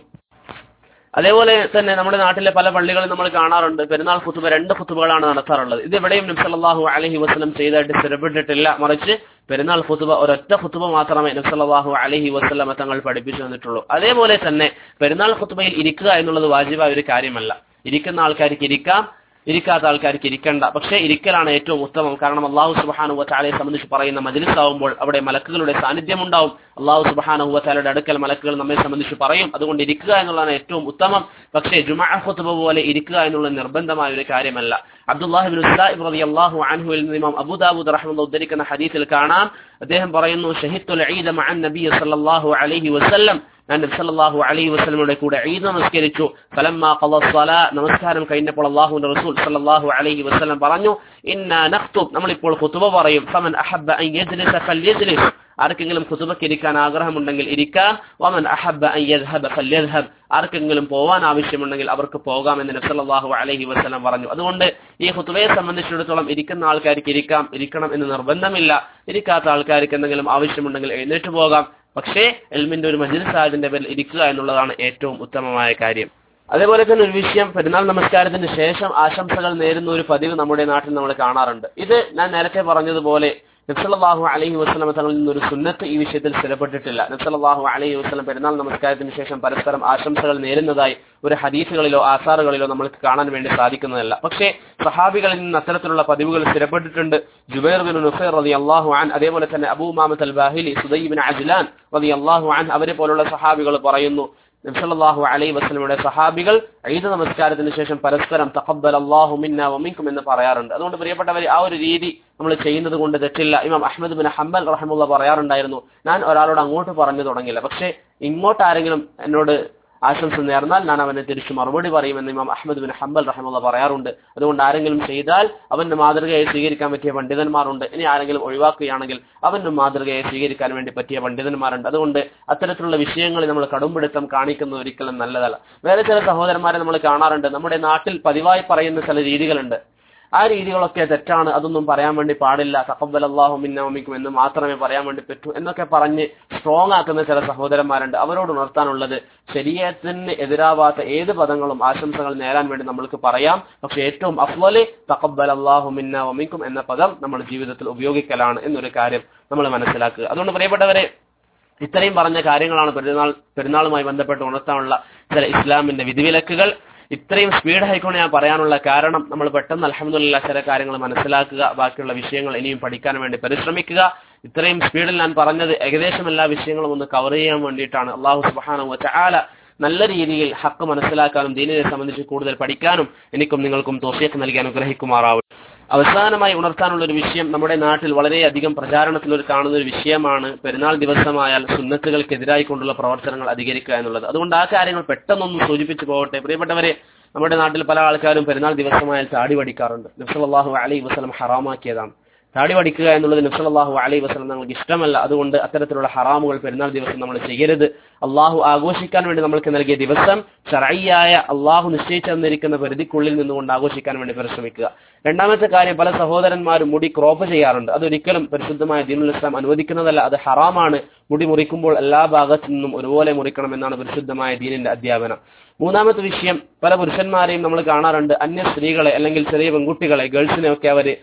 അതേപോലെ തന്നെ നമ്മുടെ നാട്ടിലെ പല പള്ളികളും നമ്മൾ കാണാറുണ്ട് പെരുന്നാൾ ഖുത്തുബ രണ്ട് ഖുത്തുബകളാണ് നടത്താറുള്ളത് ഇത് എവിടെയും നബ്സല്ലാഹു അലഹി വസ്ലം ചെയ്തായിട്ട് സ്ഥിരപ്പെട്ടിട്ടില്ല മറിച്ച് പെരുന്നാൾ ഖുത്തുബ ഒരൊറ്റ ഖുത്തുബ മാത്രമേ നബ്സല്ലാഹു അലഹി വസ്ലം തങ്ങൾ പഠിപ്പിച്ചു തന്നിട്ടുള്ളൂ അതേപോലെ തന്നെ പെരുന്നാൾ ഖുത്തുബയിൽ ഇരിക്കുക എന്നുള്ളത് വാജിബായ ഒരു കാര്യമല്ല ഇരിക്കുന്ന ആൾക്കാർക്ക് ഇരിക്കാം ഇരിക്കാത്ത ആൾക്കാർക്ക് ഇരിക്കണ്ട പക്ഷേ ഇരിക്കലാണ് ഏറ്റവും ഉത്തമം കാരണം അള്ളാഹു സുബാനു വച്ചാലയെ സംബന്ധിച്ച് പറയുന്ന മജ്ലിസ് ആവുമ്പോൾ അവിടെ മലക്കുകളുടെ സാന്നിധ്യം ഉണ്ടാവും അള്ളാഹു സുബാനു വച്ചാലയുടെ അടുക്കൽ മലക്കുകൾ നമ്മെ സംബന്ധിച്ച് പറയും അതുകൊണ്ട് ഇരിക്കുക എന്നുള്ളതാണ് ഏറ്റവും ഉത്തമം പക്ഷേ ജുമാ ഖുത്തുബ പോലെ ഇരിക്കുക എന്നുള്ളത് നിർബന്ധമായ ഒരു കാര്യമല്ല അബ്ദുല്ലാഹിബിൻ റതി അള്ളാഹു അൻഹുവിൽ നിന്ന് ഇമാം അബൂദാബുദ് റഹ്മുള്ള ഉദ്ധരിക്കുന്ന ഹദീസിൽ കാണാം അദ്ദേഹം പറയുന്നു ഷഹിത്തുൽ ഈദ മഅൻ നബി സല്ലല്ലാഹു അലൈഹി വസല്ലം ഞാൻ നബ്സല്ലാഹു അലൈഹി വസ്ലമിയുടെ കൂടെ ഈദ് നമസ്കരിച്ചു ഫലമ്മ ഖലസ്സല നമസ്കാരം കഴിഞ്ഞപ്പോൾ അള്ളാഹുവിന്റെ റസൂൽ സല്ലല്ലാഹു അലൈഹി വസല്ലം പറഞ്ഞു ഇന്ന നഖ്തുബ് നമ്മളിപ്പോൾ ഖുതുബ പറയും ഫമൻ അഹബ്ബ അൻ യജ്ലിസ ഫൽയജ്ലിസ് ആർക്കെങ്കിലും ഖുതുബയ്ക്ക് ഇരിക്കാൻ ആഗ്രഹമുണ്ടെങ്കിൽ ഇരിക്കാം വമൻ അഹബ്ബ അൻ യദ്ഹബ ഫൽയദ്ഹബ് ആർക്കെങ്കിലും പോവാൻ ആവശ്യമുണ്ടെങ്കിൽ അവർക്ക് പോകാം എന്ന് നബ്സല്ലാഹു അലൈഹി വസല്ലം പറഞ്ഞു അതുകൊണ്ട് ഈ ഖുതുബയെ സംബന്ധിച്ചിടത്തോളം ഇരിക്കുന്ന ആൾക്കാർക്ക് ഇരിക്കാം ഇരിക്കണം എന്ന് നിർബന്ധമില്ല ഇരിക്കാത്ത ആൾക്കാർക്ക് എന്തെങ്കിലും ആവശ്യമുണ്ടെങ്കിൽ എഴുന്നേറ്റ് പോകാം പക്ഷേ എൽമിന്റെ ഒരു മജിലിസ് ആയതിന്റെ പേരിൽ ഇരിക്കുക എന്നുള്ളതാണ് ഏറ്റവും ഉത്തമമായ കാര്യം അതേപോലെ തന്നെ ഒരു വിഷയം പെരുന്നാൾ നമസ്കാരത്തിന് ശേഷം ആശംസകൾ നേരുന്ന ഒരു പതിവ് നമ്മുടെ നാട്ടിൽ നമ്മൾ കാണാറുണ്ട് ഇത് ഞാൻ നേരത്തെ പറഞ്ഞതുപോലെ നബ്സല്ലാഹു അലൈഹി വസ്ലം തങ്ങളിൽ നിന്നൊരു സുന്നത്ത് ഈ വിഷയത്തിൽ സ്ഥിരപ്പെട്ടിട്ടില്ല നബ്സല്ലാഹു അലൈഹി വസ്ലം പെരുന്നാൾ നമസ്കാരത്തിന് ശേഷം പരസ്പരം ആശംസകൾ നേരുന്നതായി ഒരു ഹദീസുകളിലോ ആസാറുകളിലോ നമുക്ക് കാണാൻ വേണ്ടി സാധിക്കുന്നതല്ല പക്ഷേ സഹാബികളിൽ നിന്ന് അത്തരത്തിലുള്ള പതിവുകൾ സ്ഥിരപ്പെട്ടിട്ടുണ്ട് ജുബൈർ ബിൻ നുഫൈർ റതി അള്ളാഹു അൻ അതേപോലെ തന്നെ Abu Umamah al Bahili Sudayy bin Ajlan റതി അള്ളാഹു അൻ അവരെ പോലുള്ള സഹാബികൾ പറയുന്നു നബ്സല്ലാഹു അലൈ വസ്ലമയുടെ സഹാബികൾ ഈദ് നമസ്കാരത്തിന് ശേഷം പരസ്പരം തഖബ്ബൽ അള്ളാഹു മിന്ന വമിൻകും എന്ന് പറയാറുണ്ട് അതുകൊണ്ട് പ്രിയപ്പെട്ടവർ ആ ഒരു രീതി നമ്മൾ ചെയ്യുന്നത് കൊണ്ട് തെറ്റില്ല ഇമാം അഹമ്മദ് ബിൻ ഹംബൽ റഹമുള്ള പറയാറുണ്ടായിരുന്നു ഞാൻ ഒരാളോട് അങ്ങോട്ട് പറഞ്ഞു തുടങ്ങില്ല പക്ഷേ ഇങ്ങോട്ട് ആരെങ്കിലും എന്നോട് ആശംസ നേർന്നാൽ ഞാൻ അവനെ തിരിച്ചു മറുപടി പറയുമെന്ന് ഇമാം അഹമ്മദ് ബിൻ ഹംബൽ റഹമുള്ള പറയാറുണ്ട് അതുകൊണ്ട് ആരെങ്കിലും ചെയ്താൽ അവന്റെ മാതൃകയെ സ്വീകരിക്കാൻ പറ്റിയ പണ്ഡിതന്മാരുണ്ട് ഇനി ആരെങ്കിലും ഒഴിവാക്കുകയാണെങ്കിൽ അവന്റെ മാതൃകയെ സ്വീകരിക്കാൻ വേണ്ടി പറ്റിയ പണ്ഡിതന്മാരുണ്ട് അതുകൊണ്ട് അത്തരത്തിലുള്ള വിഷയങ്ങളിൽ നമ്മൾ കടുംപിടുത്തം കാണിക്കുന്നത് ഒരിക്കലും നല്ലതല്ല വേറെ ചില സഹോദരന്മാരെ നമ്മൾ കാണാറുണ്ട് നമ്മുടെ നാട്ടിൽ പതിവായി പറയുന്ന ചില രീതികളുണ്ട് ആ രീതികളൊക്കെ തെറ്റാണ് അതൊന്നും പറയാൻ വേണ്ടി പാടില്ല തക്കബൽ അള്ളാഹു മിന്നമിക്കും എന്ന് മാത്രമേ പറയാൻ വേണ്ടി പറ്റൂ എന്നൊക്കെ പറഞ്ഞ് സ്ട്രോങ് ആക്കുന്ന ചില സഹോദരന്മാരുണ്ട് അവരോട് ഉണർത്താനുള്ളത് ശരീരത്തിന് എതിരാവാത്ത ഏത് പദങ്ങളും ആശംസകൾ നേരാൻ വേണ്ടി നമ്മൾക്ക് പറയാം പക്ഷെ ഏറ്റവും അഫ്വല് തക്കബൽ അള്ളാഹു മിന്ന വമിക്കും എന്ന പദം നമ്മൾ ജീവിതത്തിൽ ഉപയോഗിക്കലാണ് എന്നൊരു കാര്യം നമ്മൾ മനസ്സിലാക്കുക അതുകൊണ്ട് പ്രിയപ്പെട്ടവരെ ഇത്രയും പറഞ്ഞ കാര്യങ്ങളാണ് പെരുന്നാൾ പെരുന്നാളുമായി ബന്ധപ്പെട്ട് ഉണർത്താനുള്ള ചില ഇസ്ലാമിന്റെ വിധിവിലക്കുകൾ ഇത്രയും സ്പീഡ് ആയിക്കൊണ്ട് ഞാൻ പറയാനുള്ള കാരണം നമ്മൾ പെട്ടെന്ന് അലഹമുല്ല ചില കാര്യങ്ങൾ മനസ്സിലാക്കുക ബാക്കിയുള്ള വിഷയങ്ങൾ ഇനിയും പഠിക്കാൻ വേണ്ടി പരിശ്രമിക്കുക ഇത്രയും സ്പീഡിൽ ഞാൻ പറഞ്ഞത് ഏകദേശം എല്ലാ വിഷയങ്ങളും ഒന്ന് കവർ ചെയ്യാൻ വേണ്ടിയിട്ടാണ് അള്ളാഹു സുബാന ചാല നല്ല രീതിയിൽ ഹക്ക് മനസ്സിലാക്കാനും ദീനിനെ സംബന്ധിച്ച് കൂടുതൽ പഠിക്കാനും എനിക്കും നിങ്ങൾക്കും തോഫിയൊക്കെ നൽകി അനുഗ്രഹിക്കുമാറാവും അവസാനമായി ഉണർത്താനുള്ള ഒരു വിഷയം നമ്മുടെ നാട്ടിൽ വളരെയധികം പ്രചാരണത്തിൽ ഒരു കാണുന്ന ഒരു വിഷയമാണ് പെരുന്നാൾ ദിവസമായാൽ സുന്നത്തുകൾക്കെതിരായി കൊണ്ടുള്ള പ്രവർത്തനങ്ങൾ അധികരിക്കുക എന്നുള്ളത് അതുകൊണ്ട് ആ കാര്യങ്ങൾ പെട്ടെന്നൊന്ന് സൂചിപ്പിച്ചു പോകട്ടെ പ്രിയപ്പെട്ടവരെ നമ്മുടെ നാട്ടിൽ പല ആൾക്കാരും പെരുന്നാൾ ദിവസമായാൽ താടി പഠിക്കാറുണ്ട് നബ്സല്ലാഹു അലൈ വസ്ലം ഹറാമാക്കിയതാണ് താടി പഠിക്കുക എന്നുള്ളത് നബ്സല്ലാഹു അലൈ വസ്ലം നമുക്ക് ഇഷ്ടമല്ല അതുകൊണ്ട് അത്തരത്തിലുള്ള ഹറാമുകൾ പെരുന്നാൾ ദിവസം നമ്മൾ ചെയ്യരുത് അള്ളാഹു ആഘോഷിക്കാൻ വേണ്ടി നമ്മൾക്ക് നൽകിയ ദിവസം ഷറയ്യായ അള്ളാഹു നിശ്ചയിച്ചു തന്നിരിക്കുന്ന പരിധിക്കുള്ളിൽ നിന്നുകൊണ്ട് ആഘോഷിക്കാൻ വേണ്ടി പരിശ്രമിക്കുക രണ്ടാമത്തെ കാര്യം പല സഹോദരന്മാരും മുടി ക്രോപ്പ് ചെയ്യാറുണ്ട് അതൊരിക്കലും പരിശുദ്ധമായ ദീനുൽ ഇസ്ലാം അനുവദിക്കുന്നതല്ല അത് ഹറാമാണ് മുടി മുറിക്കുമ്പോൾ എല്ലാ ഭാഗത്തു നിന്നും ഒരുപോലെ മുറിക്കണം എന്നാണ് പരിശുദ്ധമായ ദീനിന്റെ അധ്യാപനം മൂന്നാമത്തെ വിഷയം പല പുരുഷന്മാരെയും നമ്മൾ കാണാറുണ്ട് അന്യ സ്ത്രീകളെ അല്ലെങ്കിൽ ചെറിയ പെൺകുട്ടികളെ ഗേൾസിനെ ഒക്കെ അവര്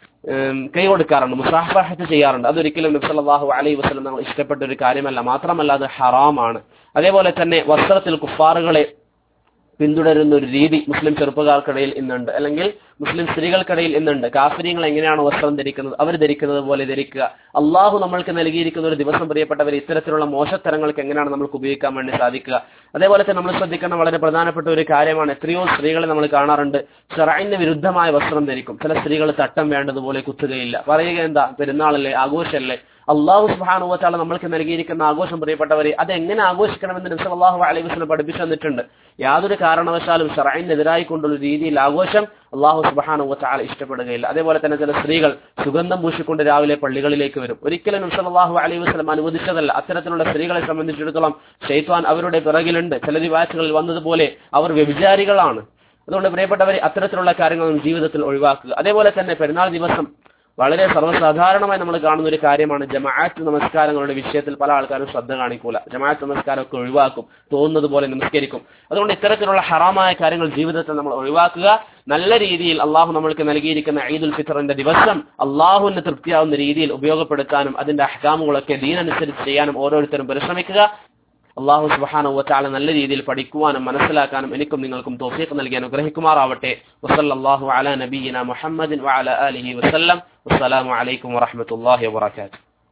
കൈ കൊടുക്കാറുണ്ട് മുസാഫഹത്ത് ചെയ്യാറുണ്ട് അതൊരിക്കലും നബ്സല്ലാഹു അലൈഹി വസ്ലം നമ്മൾ ഇഷ്ടപ്പെട്ട ഒരു കാര്യമല്ല മാത്രമല്ല അത് ഹറാമാണ് അതേപോലെ തന്നെ വസ്ത്രത്തിൽ കുഫാറുകളെ പിന്തുടരുന്ന ഒരു രീതി മുസ്ലിം ചെറുപ്പക്കാർക്കിടയിൽ ഇന്നുണ്ട് അല്ലെങ്കിൽ മുസ്ലിം സ്ത്രീകൾക്കിടയിൽ ഇന്നുണ്ട് കാഫര്യങ്ങൾ എങ്ങനെയാണ് വസ്ത്രം ധരിക്കുന്നത് അവർ ധരിക്കുന്നത് പോലെ ധരിക്കുക അള്ളാഹു നമ്മൾക്ക് നൽകിയിരിക്കുന്ന ഒരു ദിവസം പ്രിയപ്പെട്ടവർ ഇത്തരത്തിലുള്ള മോശത്തരങ്ങൾക്ക് എങ്ങനെയാണ് നമുക്ക് ഉപയോഗിക്കാൻ വേണ്ടി സാധിക്കുക അതേപോലെ തന്നെ നമ്മൾ ശ്രദ്ധിക്കുന്ന വളരെ പ്രധാനപ്പെട്ട ഒരു കാര്യമാണ് എത്രയോ സ്ത്രീകളെ നമ്മൾ കാണാറുണ്ട് ഷറൈന് വിരുദ്ധമായ വസ്ത്രം ധരിക്കും ചില സ്ത്രീകൾ തട്ടം വേണ്ടതുപോലെ കുത്തുകയില്ല പറയുക എന്താ പെരുന്നാളല്ലേ ആഘോഷമല്ലേ അള്ളാഹു സുബാനുവച്ചാളെ നമ്മൾക്ക് നൽകിയിരിക്കുന്ന ആഘോഷം പ്രിയപ്പെട്ടവരെ അത് എങ്ങനെ ആഘോഷിക്കണമെന്ന് നബ്സ് അള്ളാഹു അലൈഹി വസ്ലം പഠിപ്പിച്ചു തന്നിട്ടുണ്ട് യാതൊരു കാരണവശാലും ഷറൈനെതിരായി കൊണ്ടുള്ള രീതിയിൽ ആഘോഷം അള്ളാഹു സുബാനു ചാല ഇഷ്ടപ്പെടുകയില്ല അതേപോലെ തന്നെ ചില സ്ത്രീകൾ സുഗന്ധം പൂശിക്കൊണ്ട് രാവിലെ പള്ളികളിലേക്ക് വരും ഒരിക്കലും നബ്സല്ലാഹു അലൈഹി വസ്ലം അനുവദിച്ചതല്ല അത്തരത്തിലുള്ള സ്ത്രീകളെ സംബന്ധിച്ചിടത്തോളം ഷെയ്ത്വാൻ അവരുടെ പിറകിലുണ്ട് ചില ദിവാച്ചുകളിൽ വന്നതുപോലെ അവർ വ്യഭിചാരികളാണ് അതുകൊണ്ട് പ്രിയപ്പെട്ടവരെ അത്തരത്തിലുള്ള കാര്യങ്ങളൊന്നും ജീവിതത്തിൽ ഒഴിവാക്കുക അതേപോലെ തന്നെ പെരുന്നാൾ ദിവസം വളരെ സർവ്വസാധാരണമായി നമ്മൾ കാണുന്ന ഒരു കാര്യമാണ് ജമാഅത്ത് നമസ്കാരങ്ങളുടെ വിഷയത്തിൽ പല ആൾക്കാരും ശ്രദ്ധ കാണിക്കൂല ജമാഅത്ത് നമസ്കാരമൊക്കെ ഒഴിവാക്കും തോന്നുന്നത് പോലെ നമസ്കരിക്കും അതുകൊണ്ട് ഇത്തരത്തിലുള്ള ഹറാമായ കാര്യങ്ങൾ ജീവിതത്തിൽ നമ്മൾ ഒഴിവാക്കുക നല്ല രീതിയിൽ അള്ളാഹു നമ്മൾക്ക് നൽകിയിരിക്കുന്ന ഈദുൽ ഫിത്തറിന്റെ ദിവസം അള്ളാഹുവിന് തൃപ്തിയാവുന്ന രീതിയിൽ ഉപയോഗപ്പെടുത്താനും അതിന്റെ അഹ്കാമുകളൊക്കെ ദീനനുസരിച്ച് ചെയ്യാനും ഓരോരുത്തരും പരിശ്രമിക്കുക അള്ളാഹു സുബാന വച്ചാല നല്ല രീതിയിൽ പഠിക്കുവാനും മനസ്സിലാക്കാനും എനിക്കും നിങ്ങൾക്കും തോഫീഖ് നൽകി അനുഗ്രഹിക്കുമാറാവട്ടെ വസല്ലാഹു അല നബീന മുഹമ്മദിൻ വഅല ആലിഹി വസല്ലം വസ്സലാമു അലൈക്കും വറഹ്മത്തുള്ളാഹി വബറകാതുഹു